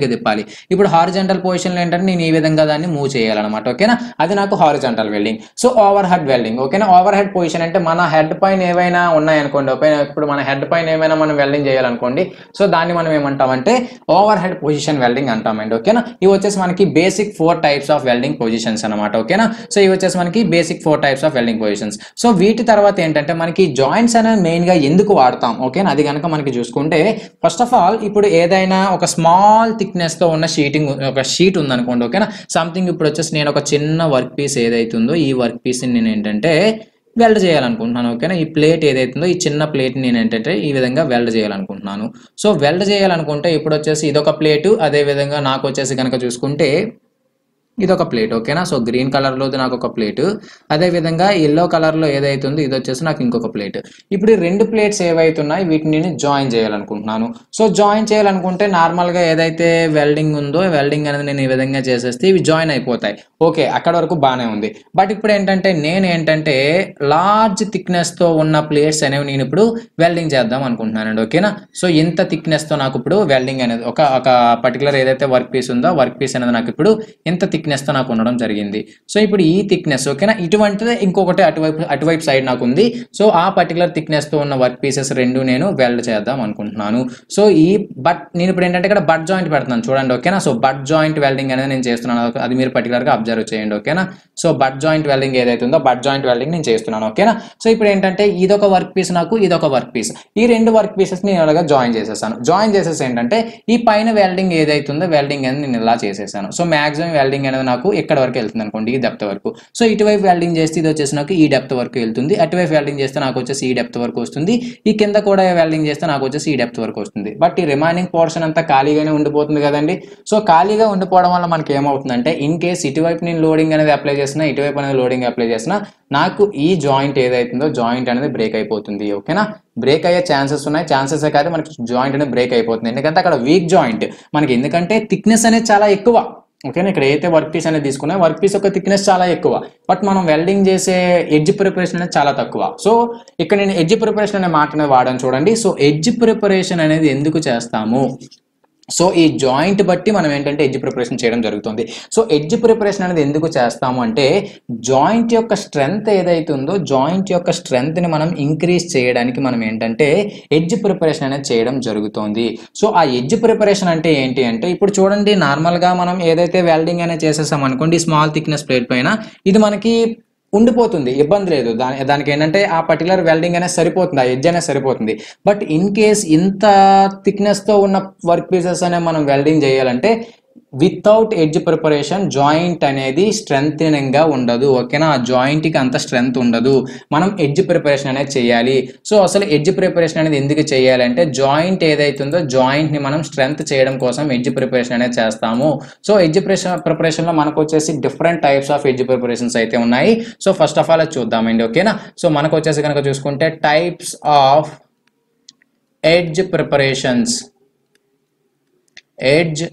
రావాలి ఇప్పుడు హారిజంటల్ పొజిషన్లో ఏంటంటే నేను ఈ విధంగా దాన్ని మూవ్ చేయాలన్నమాట ఓకేనా అది నాకు horizontal welding so overhead welding ఓకేనా ఓవర్ హెడ్ పొజిషన్ అంటే మన హెడ్ పైన ఏవైనా ఉన్నాయనుకోండి ఓకే ఇప్పుడు మన హెడ్ పైన ఏమైనా మనం వెల్డింగ్ చేయాలనుకోండి సో దాన్ని మనం ఏమంటామంటే ఓవర్ హెడ్ పొజిషన్ వెల్డింగ్ అంటామండి ఓకేనా ఇవి వచ్చేసి మనకి basic four types of welding positions అనమాట ఓకేనా సో ఇవి వచ్చేసి మనకి basic four types of welding positions so వీటి తర్వాత ఏంటంటే మనకి జాయింట్స్ అనేది మెయిన్ గా ఎందుకు వాడతాం ఓకేనా అది కనుక మనకి చూసుకుంటే ఫస్ట్ ఆఫ్ ఆల్ ఇప్పుడు ఏదైనా ఒక స్మాల్ థిక్నెస్ తో ఉన్న షీటింగ్ ఒక షీట్ ఉందనుకోండి ఓకేనా సంథింగ్ ఇప్పుడు వచ్చేసి నేను ఒక చిన్న వర్క్ పీస్ ఏదైతుందో ఈ వర్క్ పీస్ నేను ఏంటంటే వెల్డ్ చేయాలనుకుంటున్నాను ఓకేనా ఈ ప్లేట్ ఏదైతుందో ఈ చిన్న ప్లేట్ నేను ఏంటంటే ఈ విధంగా వెల్డ్ చేయాలనుకుంటున్నాను సో వెల్డ్ చేయాలనుకుంటే ఇప్పుడు వచ్చేసి ఇదొక ప్లేటు అదే విధంగా నాకు వచ్చేసి కనుక చూసుకుంటే ఇది ఒక ప్లేట్ ఓకేనా సో గ్రీన్ కలర్లోది నాకు ఒక ప్లేట్ అదే విధంగా ఎల్లో కలర్లో ఏదైతుందో ఇది వచ్చేసి నాకు ఇంకొక ప్లేట్ ఇప్పుడు ఈ రెండు ప్లేట్స్ ఏవైతున్నాయి వీటిని నేను జాయిన్ చేయాలనుకుంటున్నాను సో జాయిన్ చేయాలనుకుంటే నార్మల్గా ఏదైతే వెల్డింగ్ ఉందో వెల్డింగ్ అనేది నేను ఈ విధంగా చేసేస్తే ఇవి జాయిన్ అయిపోతాయి ఓకే అక్కడ వరకు బాగానే ఉంది బట్ ఇప్పుడు ఏంటంటే నేను ఏంటంటే లార్జ్ థిక్నెస్తో ఉన్న ప్లేట్స్ అనేవి నేను ఇప్పుడు వెల్డింగ్ చేద్దాం అనుకుంటున్నానండి ఓకేనా సో ఇంత థిక్నెస్తో నాకు ఇప్పుడు వెల్డింగ్ అనేది ఒక ఒక పర్టికులర్ ఏదైతే వర్క్ పీస్ ఉందో వర్క్ పీస్ అనేది నాకు ఇప్పుడు ఇంత థిక్నెస్తో నాకు ఉండడం జరిగింది సో ఇప్పుడు ఈ థిక్నెస్ ఓకేనా ఇటువంటిదే ఇంకొకటి అటువైపు అటువైపు సైడ్ నాకు ఉంది సో ఆ పర్టికులర్ థిక్నెస్తో ఉన్న వర్క్ పీసెస్ రెండు నేను వెల్డ్ చేద్దాం అనుకుంటున్నాను సో ఈ బట్ నేను ఇప్పుడు ఏంటంటే ఇక్కడ బట్ జాయింట్ పెడుతున్నాను చూడండి ఓకేనా సో బట్ జాయింట్ వెల్డింగ్ అనేది నేను చేస్తున్నాను అది మీరు పర్టికులర్గా అబ్జర్వ్ చేయండి ఓకేనా సో బట్ జాయింట్ వెల్డింగ్ ఏదైతే ఉందో బట్ జాయింట్ వెల్డింగ్ నేను చేస్తున్నాను ఓకేనా సో ఇప్పుడు ఏంటంటే ఇదొక వర్క్ పీస్ నాకు ఇదొక వర్క్ పీస్ ఈ రెండు వర్క్ పీసెస్ నేను అలాగా జాయిన్ చేసేసాను జాయిన్ చేసేసి ఏంటంటే ఈ పైన వెల్డింగ్ ఏదైతుందో వెల్డింగ్ అనేది నేను ఇలా చేసేసాను సో మాక్సిమం వెల్డింగ్ అనేది నాకు ఎక్కడ వరకు వెళ్తుంది అనుకోండి ఈ డెప్త్ వరకు సో ఇటువైపు వెల్డింగ్ చేస్తే ఇది వచ్చేసి నాకు ఈ డెప్త్ వరకు వెళ్తుంది అటువైపు వెల్డింగ్ చేస్తే నాకు వచ్చేసి ఈ డెప్త్ వరకు వస్తుంది ఈ కింద కూడా వెల్డింగ్ చేస్తే నాకు వచ్చేసి ఈ డెప్త్ వరకు వస్తుంది బట్ ఈ రిమైనింగ్ పోర్షన్ అంతా ఖాళీగానే ఉండిపోతుంది కదండి సో ఖాళీగా ఉండిపోవడం వల్ల మనకి ఏమవుతుందంటే ఇన్ కేస్ ఇటువైపు నేను లోడింగ్ అనేది అప్లై చేసినా ఇటువైపు అనేది లోడింగ్ అప్లై చేసినా నాకు ఈ జాయింట్ ఏదైతుందో జాయింట్ అనేది బ్రేక్ అయిపోతుంది ఓకేనా బ్రేక్ అయ్యే ఛాన్సెస్ ఉన్నాయి ఛాన్సెస్ కాదు మనకి జాయింట్ అనేది బ్రేక్ అయిపోతుంది ఎందుకంటే అక్కడ వీక్ జాయింట్ మనకి ఎందుకంటే థిక్నెస్ అనేది చాలా ఎక్కువ ఓకేనా ఇక్కడ ఏదైతే వర్క్ పీస్ అనేది తీసుకున్నా వర్క్ పీస్ యొక్క థిక్నెస్ చాలా ఎక్కువ బట్ మనం వెల్డింగ్ చేసే ఎడ్జ్ ప్రిపరేషన్ అనేది చాలా తక్కువ సో ఇక్కడ నేను ఎడ్జ్ ప్రిపరేషన్ అనే మాట అనేది వాడాను చూడండి సో ఎడ్జ్ ప్రిపరేషన్ అనేది ఎందుకు చేస్తాము సో ఈ జాయింట్ బట్టి మనం ఏంటంటే ఎడ్జ్ ప్రిపరేషన్ చేయడం జరుగుతుంది సో ఎడ్జ్ ప్రిపరేషన్ అనేది ఎందుకు చేస్తాము అంటే జాయింట్ యొక్క స్ట్రెంగ్త్ ఏదైతే ఉందో జాయింట్ యొక్క స్ట్రెంగ్త్ని మనం ఇంక్రీజ్ చేయడానికి మనం ఏంటంటే ఎడ్జ్ ప్రిపరేషన్ అనేది చేయడం జరుగుతుంది సో ఆ ఎడ్జ్ ప్రిపరేషన్ అంటే ఏంటి అంటే ఇప్పుడు చూడండి నార్మల్గా మనం ఏదైతే వెల్డింగ్ అనేది చేసేసాం అనుకోండి స్మాల్ థిక్నెస్ ప్లేట్ పైన ఇది మనకి ఉండిపోతుంది ఇబ్బంది లేదు దాని దానికి ఏంటంటే ఆ పర్టికులర్ వెల్డింగ్ అనేది సరిపోతుంది ఆ ఎడ్జ్ అనేది సరిపోతుంది బట్ ఇన్ కేస్ ఇంత థిక్నెస్తో ఉన్న వర్క్ పీసెస్ అనేవి మనం వెల్డింగ్ చేయాలంటే వితౌట్ ఎడ్జ్ ప్రిపరేషన్ జాయింట్ అనేది స్ట్రెంగ్ గా ఉండదు ఓకేనా ఆ జాయింట్ కి అంత స్ట్రెంగ్త్ ఉండదు మనం ఎడ్జ్ ప్రిపరేషన్ అనేది చేయాలి సో అసలు ఎడ్జ్ ప్రిపరేషన్ అనేది ఎందుకు చేయాలంటే జాయింట్ ఏదైతుందో జాయింట్ ని మనం స్ట్రెంగ్త్ చేయడం కోసం ఎడ్జ్ ప్రిపరేషన్ అనేది చేస్తాము సో ఎడ్జ్ ప్రిపరేషన్ లో మనకు వచ్చేసి different types of edge preparations అయితే ఉన్నాయి సో ఫస్ట్ ఆఫ్ ఆల్ అది చూద్దామండి ఓకేనా సో మనకు వచ్చేసి కనుక చూసుకుంటే types of edge preparations edge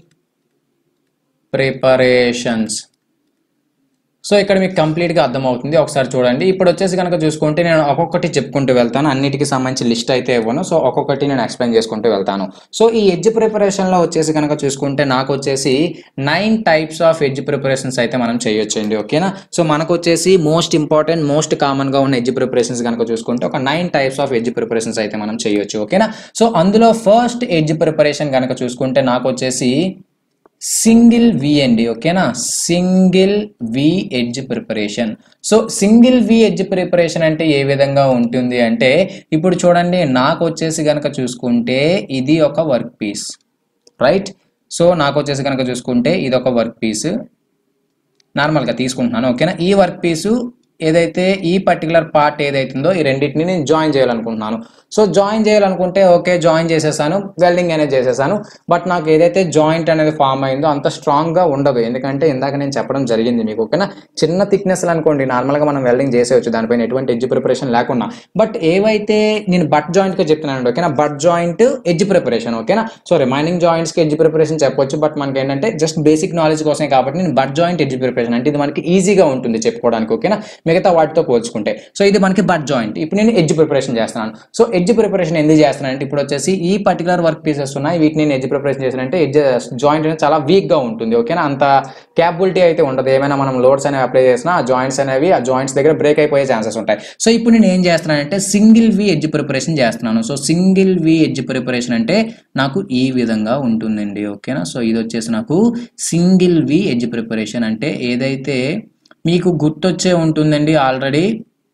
preparations so ఇక్కడ మీకు కంప్లీట్గా అర్థమవుతుంది ఒకసారి చూడండి ఇప్పుడు వచ్చేసి కనుక చూసుకుంటే నేను ఒక్కొక్కటి చెప్పుకుంటూ వెళ్తాను అన్నిటికీ సంబంధించి లిస్ట్ అయితే ఇవ్వను సో ఒక్కొక్కటి నేను ఎక్స్ప్లెయిన్ చేసుకుంటూ వెళ్తాను సో ఈ ఎడ్జ్ ప్రిపరేషన్లో వచ్చేసి కనుక చూసుకుంటే నాకు వచ్చేసి nine types of edge preparations అయితే మనం చేయొచ్చండి ఓకేనా సో మనకు వచ్చేసి మోస్ట్ ఇంపార్టెంట్ మోస్ట్ కామన్గా ఉన్న ఎడ్జ్ ప్రిపరేషన్స్ కనుక చూసుకుంటే ఒక nine types of edge preparations అయితే మనం చేయొచ్చు ఓకేనా సో అందులో ఫస్ట్ ఎడ్జ్ ప్రిపరేషన్ కనుక చూసుకుంటే నాకు వచ్చేసి సింగిల్ వి అండి ఓకేనా single V edge preparation so single V edge preparation అంటే ఏ విధంగా ఉంటుంది అంటే ఇప్పుడు చూడండి నాకు వచ్చేసి కనుక చూసుకుంటే ఇది ఒక వర్క్ పీస్ రైట్ సో నాకు వచ్చేసి కనుక చూసుకుంటే ఇది ఒక వర్క్ పీస్ నార్మల్గా తీసుకుంటున్నాను ఓకేనా ఈ వర్క్ పీసు ఏదైతే ఈ పర్టికులర్ పార్ట్ ఏదైతుందో ఈ రెండింటిని నేను జాయిన్ చేయాలనుకుంటున్నాను సో జాయిన్ చేయాలనుకుంటే ఓకే జాయిన్ చేసేసాను వెల్డింగ్ అనేది చేసేసాను బట్ నాకు ఏదైతే జాయింట్ అనేది ఫామ్ అయిందో అంత స్ట్రాంగ్గా ఉండదు ఎందుకంటే ఇందాక నేను చెప్పడం జరిగింది మీకు ఓకేనా చిన్న థిక్నెస్ అనుకోండి నార్మల్గా మనం వెల్డింగ్ చేసేవచ్చు దానిపైన ఎటువంటి ఎడ్జ్ ప్రిపరేషన్ లేకుండా బట్ ఏవైతే నేను బట్ జాయింట్గా చెప్తున్నాను ఓకేనా బట్ జాయింట్ ఎడ్జ్ ప్రిపరేషన్ ఓకేనా సో రిమైనింగ్ జాయింట్స్కి ఎడ్జ్ ప్రిపరేషన్ చెప్పొచ్చు బట్ మనకి ఏంటంటే జస్ట్ బేసిక్ నాలెడ్జ్ కోసమే కాబట్టి నేను బట్ జాయింట్ ఎడ్జ్ ప్రిపరేషన్ అంటే ఇది మనకి ఈజీగా ఉంటుంది చెప్పుకోవడానికి ఓకేనా మిగతా వాటితో పోల్చుకుంటే సో ఇది మనకి బట్ జాయింట్ ఇప్పుడు నేను ఎడ్జ్ ప్రిపరేషన్ చేస్తున్నాను సో ఎడ్జ్ ప్రిపరేషన్ ఎందుకు చేస్తున్నాను అంటే ఇప్పుడు వచ్చేసి ఈ పర్టికులర్ వర్క్ పీసెస్ ఉన్నాయి వీటిని నేను ఎడ్జ్ ప్రిపరేషన్ చేసినంటే ఎడ్జ్ జాయింట్ అనేది చాలా వీక్ గా ఉంటుంది ఓకేనా అంత క్యాపబిలిటీ అయితే ఉండదు ఏమైనా మనం లోడ్స్ అనేవి అప్లై చేసినా ఆ జాయింట్స్ అనేవి ఆ జాయింట్స్ దగ్గర బ్రేక్ అయిపోయే ఛాన్సెస్ ఉంటాయి సో ఇప్పుడు నేను ఏం చేస్తున్నానంటే సింగిల్ వి ఎడ్జ్ ప్రిపరేషన్ చేస్తున్నాను so single V edge preparation అంటే నాకు ఈ విధంగా ఉంటుందండి ఓకేనా సో ఇది వచ్చేసి నాకు సింగిల్ వి ఎడ్జ్ ప్రిపరేషన్ అంటే ఏదైతే మీకు గుర్తొచ్చే ఉంటుందండి ఆల్రెడీ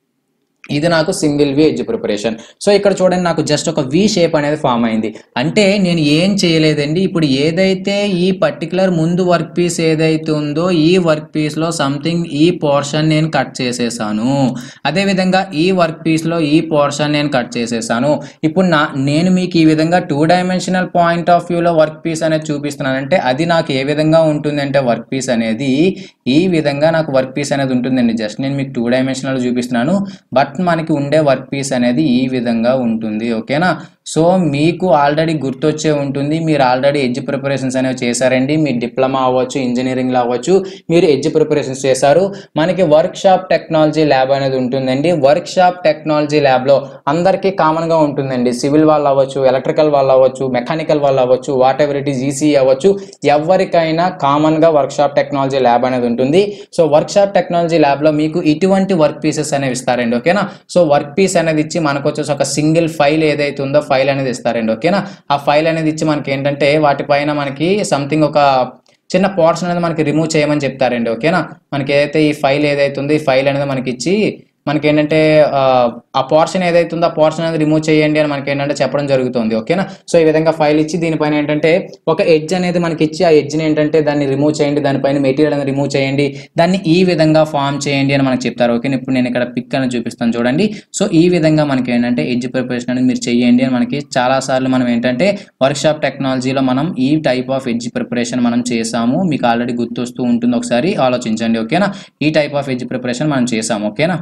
ఇది నాకు single V edge preparation so ఇక్కడ చూడండి నాకు జస్ట్ ఒక వి షేప్ అనేది ఫామ్ అయింది అంటే నేను ఏం చేయలేదండి ఇప్పుడు ఏదైతే ఈ పర్టికులర్ ముందు వర్క్ పీస్ ఏదైతే ఉందో ఈ వర్క్ పీస్లో సంథింగ్ ఈ పోర్షన్ నేను కట్ చేసేసాను అదేవిధంగా ఈ వర్క్ పీస్లో ఈ పోర్షన్ నేను కట్ చేసేసాను ఇప్పుడు నా నేను మీకు ఈ విధంగా టూ డైమెన్షనల్ పాయింట్ ఆఫ్ వ్యూలో వర్క్ పీస్ అనేది చూపిస్తున్నానంటే అది నాకు ఏ విధంగా ఉంటుంది అంటే వర్క్ పీస్ అనేది ఈ విధంగా నాకు వర్క్ పీస్ అనేది ఉంటుందండి జస్ట్ నేను మీకు టూ డైమెన్షనల్ చూపిస్తున్నాను బట్ మనకి ఉండే వర్క్ పీస్ అనేది ఈ విధంగా ఉంటుంది ఓకేనా సో మీకు ఆల్రెడీ గుర్తొచ్చే ఉంటుంది మీరు ఆల్రెడీ ఎడ్జ్ ప్రిపరేషన్స్ అనేవి చేశారండి మీ డిప్లొమా అవ్వచ్చు ఇంజనీరింగ్లో అవ్వచ్చు మీరు ఎడ్జ్ ప్రిపరేషన్స్ చేశారు మనకి వర్క్ షాప్ టెక్నాలజీ ల్యాబ్ అనేది ఉంటుందండి వర్క్ షాప్ టెక్నాలజీ ల్యాబ్లో అందరికీ కామన్గా ఉంటుందండి సివిల్ వాళ్ళు అవ్వచ్చు ఎలక్ట్రికల్ వాళ్ళు అవ్వచ్చు మెకానికల్ వాళ్ళు అవ్వచ్చు whatever it is EC అవ్వచ్చు ఎవరికైనా కామన్గా వర్క్ షాప్ టెక్నాలజీ ల్యాబ్ అనేది ఉంటుంది సో వర్క్ షాప్ టెక్నాలజీ ల్యాబ్లో మీకు ఇటువంటి వర్క్ పీసెస్ అనేవి ఇస్తారండి ఓకేనా సో వర్క్ పీస్ అనేది ఇచ్చి మనకు వచ్చేసి ఒక సింగిల్ ఫైల్ ఏదైతే ఉందో ఫైల్ అనేది ఇస్తారండి ఓకేనా ఆ ఫైల్ అనేది ఇచ్చి మనకి ఏంటంటే వాటిపైన మనకి సంథింగ్ ఒక చిన్న పోర్షన్ అనేది మనకి రిమూవ్ చేయమని చెప్తారండి ఓకేనా మనకి ఏదైతే ఈ ఫైల్ ఏదైతే ఉందో ఈ ఫైల్ అనేది మనకి ఇచ్చి మనకి ఏంటంటే ఆ, ఆ పోర్షన్ ఏదైతే ఉందో ఆ పోర్షన్ అనేది రిమూవ్ చేయండి అని మనకి ఏంటంటే చెప్పడం జరుగుతుంది ఓకేనా సో ఈ విధంగా ఫైల్ ఇచ్చి దీనిపైన ఏంటంటే ఒక ఎడ్జ్ అనేది మనకి ఇచ్చి ఆ ఎడ్జ్ని ఏంటంటే దాన్ని రిమూవ్ చేయండి దానిపైన మెటీరియల్ అనేది రిమూవ్ చేయండి దాన్ని ఈ విధంగా ఫామ్ చేయండి అని మనకి చెప్తారు ఓకే ఇప్పుడు నేను ఇక్కడ పిక్ అనేది చూపిస్తాను చూడండి సో ఈ విధంగా మనకి ఏంటంటే ఎడ్జ్ ప్రిపరేషన్ అనేది మీరు చేయండి అని మనకి చాలా సార్లు మనం ఏంటంటే వర్క్ షాప్ టెక్నాలజీలో మనం ఈ టైప్ ఆఫ్ ఎడ్జ్ ప్రిపరేషన్ మనం చేసాము మీకు ఆల్రెడీ గుర్తొస్తూ ఉంటుంది ఒకసారి ఆలోచించండి ఓకేనా ఈ టైప్ ఆఫ్ ఎడ్జ్ ప్రిపరేషన్ మనం చేసాము ఓకేనా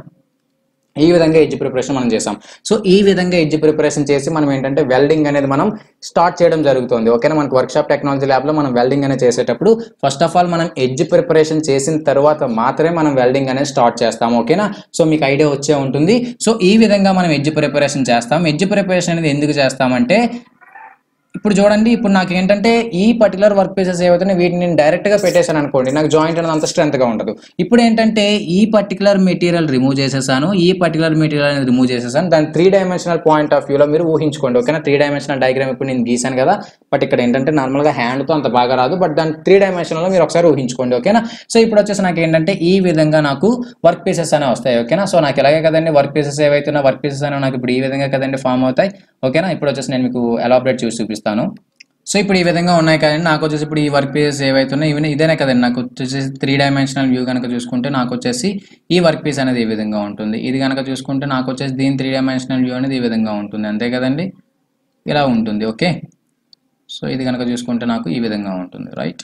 ఈ విధంగా ఎడ్జ్ ప్రిపరేషన్ మనం చేసాం సో ఈ విధంగా ఎడ్జ్ ప్రిపరేషన్ చేసి మనం ఏంటంటే వెల్డింగ్ అనేది మనం స్టార్ట్ చేయడం జరుగుతుంది ఓకేనా మనకు వర్క్షాప్ టెక్నాలజీ ల్యాబ్లో మనం వెల్డింగ్ అనేది చేసేటప్పుడు ఫస్ట్ ఆఫ్ ఆల్ మనం ఎడ్జ్ ప్రిపరేషన్ చేసిన తర్వాత మాత్రమే మనం వెల్డింగ్ అనేది స్టార్ట్ చేస్తాం ఓకేనా సో మీకు ఐడియా వచ్చే ఉంటుంది సో ఈ విధంగా మనం ఎడ్జ్ ప్రిపరేషన్ చేస్తాం ఎడ్జ్ ప్రిపరేషన్ అనేది ఎందుకు చేస్తామంటే ఇప్పుడు చూడండి ఇప్పుడు నాకు ఏంటంటే ఈ పర్టికులర్ వర్క్ పీసెస్ ఏవైతే వీటిని నేను డైరెక్ట్ గా పెట్టేశాను అనుకోండి నాకు జాయింట్ అనేది అంత స్ట్రెంత్ గా ఉండదు ఇప్పుడు ఏంటంటే ఈ పర్టికులర్ మెటీరియల్ రిమూవ్ చేసేసాను ఈ పర్టికులర్ మెటీరియల్ అనేది రిమూవ్ చేసేసాను దాని త్రీ డైమెన్షనల్ పాయింట్ ఆఫ్ వ్యూలో మీరు ఊహించుకోండి ఓకేనా త్రీ డైమెన్షనల్ డయాగ్రామ్ ఇప్పుడు నేను గీసాను కదా బట్ ఇక్కడ ఏంటంటే నార్మల్ గా హ్యాండ్ తో అంత బాగా రాదు బట్ దాని త్రీ డైమెన్షనల్ లో మీరు ఒకసారి ఊహించుకోండి ఓకేనా సో ఇప్పుడు వచ్చేసి నాకు ఏంటంటే ఈ విధంగా నాకు వర్క్ పీసెస్ అనేవి వస్తాయి ఓకేనా సో నాకు ఎలాగే కదండి వర్క్ పీసెస్ ఏవైతే వర్క్ పీసెస్ అనేవి నాకు ఇప్పుడు ఈ విధంగా కదండి ఫామ్ అవుతాయి ఓకేనా ఇప్పుడు వచ్చేసి నేను మీకు ఎలాబరేట్ చేసి చూపిస్తాను సో ఇప్పుడు ఈ విధంగా ఉన్నాయి కదండి నాకు వచ్చేసి ఇప్పుడు ఈ వర్క్ పీసెస్ ఏవైతే ఉన్నాయో ఇవన్నీ ఇదేనే కదండి నాకు వచ్చేసి త్రీ డైమెన్షనల్ వ్యూ కనుక చూసుకుంటే నాకు వచ్చేసి ఈ వర్క్ పీస్ అనేది ఈ విధంగా ఉంటుంది ఇది కనుక చూసుకుంటే నాకు వచ్చేసి దీని త్రీ డైమెన్షనల్ వ్యూ అనేది ఈ విధంగా ఉంటుంది అంతే కదండి ఇలా ఉంటుంది ఓకే సో ఇది కనుక చూసుకుంటే నాకు ఈ విధంగా ఉంటుంది రైట్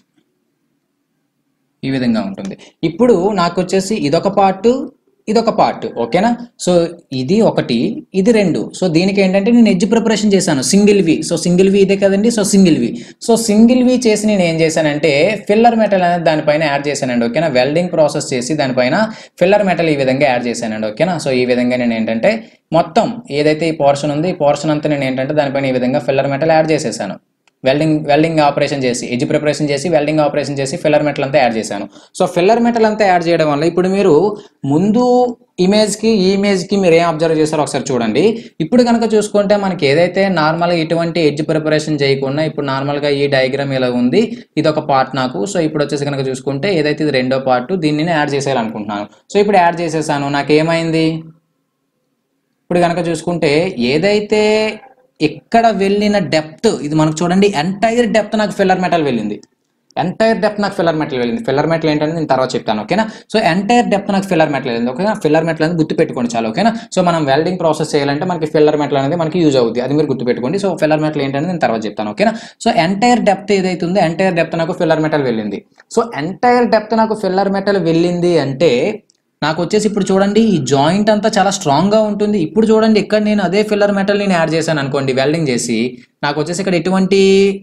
ఈ విధంగా ఉంటుంది ఇప్పుడు నాకు వచ్చేసి ఇదొక పార్ట్ ఇదొక పార్ట్ ఓకేనా సో ఇది ఒకటి ఇది రెండు సో దీనికి ఏంటంటే నేను ఎడ్జ్ ప్రిపరేషన్ చేశాను single V so single V ఇదే కదండి so single V so single V చేసి నేను ఏం చేశానంటే ఫిల్లర్ మెటల్ అనేది దానిపైన యాడ్ చేశానండి ఓకేనా వెల్డింగ్ ప్రాసెస్ చేసి దానిపైన ఫిల్లర్ మెటల్ ఈ విధంగా యాడ్ చేశానండి ఓకేనా సో ఈ విధంగా నేను ఏంటంటే మొత్తం ఏదైతే ఈ పోర్షన్ ఉంది ఈ పోర్షన్ అంతా నేను ఏంటంటే దానిపైన ఈ విధంగా ఫిల్లర్ మెటల్ యాడ్ చేసేసాను వెల్డింగ్ వెల్డింగ్ ఆపరేషన్ చేసి ఎడ్జ్ ప్రిపరేషన్ చేసి వెల్డింగ్ ఆపరేషన్ చేసి ఫిల్లర్ మెటల్ అంతా యాడ్ చేశాను సో ఫిల్లర్ మెటల్ అంతా యాడ్ చేయడం వల్ల ఇప్పుడు మీరు ముందు ఇమేజ్కి ఈ ఇమేజ్కి మీరు ఏం అబ్జర్వ్ చేస్తారో ఒకసారి చూడండి ఇప్పుడు కనుక చూసుకుంటే మనకి ఏదైతే నార్మల్గా ఇటువంటి ఎడ్జ్ ప్రిపరేషన్ చేయకుండా ఇప్పుడు నార్మల్గా ఈ డయాగ్రామ్ ఇలా ఉంది ఇది ఒక పార్ట్ నాకు సో ఇప్పుడు వచ్చేసి కనుక చూసుకుంటే ఏదైతే ఇది రెండో పార్ట్ దీన్ని నేను యాడ్ చేసేయాలనుకుంటున్నాను సో ఇప్పుడు యాడ్ చేసేసాను నాకు ఏమైంది ఇప్పుడు కనుక చూసుకుంటే ఏదైతే ఎక్కడ వెళ్ళిన డెప్త్ ఇది మనకు చూడండి ఎంటైర్ డెప్త్ నాకు ఫిల్లర్ మెటల్ వెళ్ళింది ఎంటైర్ డెప్త్ నాకు ఫిల్లర్ మెటల్ వెళ్ళింది ఫిల్లర్ మెటల్ ఏంటంటే నేను తర్వాత చెప్తాను ఓకేనా సో ఎంటైర్ డెప్త్ నాకు ఫిల్లర్ మెటల్ వెళ్ళింది ఓకేనా ఫిల్లర్ మెటల్ అనేది గుర్తు పెట్టుకోండి చాలా ఓకేనా సో మనం వెల్డింగ్ ప్రాసెస్ చేయాలంటే మనకి ఫిల్లర్ మెటల్ అనేది మనకి యూజ్ అవుతుంది అది మీరు గుర్తు పెట్టుకోండి సో ఫిల్లర్ మెటల్ ఏంటంటే నేను తర్వాత చెప్తాను ఓకేనా సో ఎంటైర్ డెప్త్ ఏదైతే ఉందో ఎంటైర్ డెప్త్ నాకు ఫిల్లర్ మెటల్ వెళ్ళింది సో ఎంటైర్ డెప్త్ నాకు ఫిల్లర్ మెటల్ వెళ్ళింది అంటే నాకు వచ్చేసి ఇప్పుడు చూడండి ఈ జాయింట్ అంతా చాలా స్ట్రాంగ్ గా ఉంటుంది ఇప్పుడు చూడండి ఇక్కడ నేను అదే ఫిల్లర్ మెటల్ నేను యాడ్ చేశాను అనుకోండి వెల్డింగ్ చేసి నాకు వచ్చేసి ఇక్కడ ఎటువంటి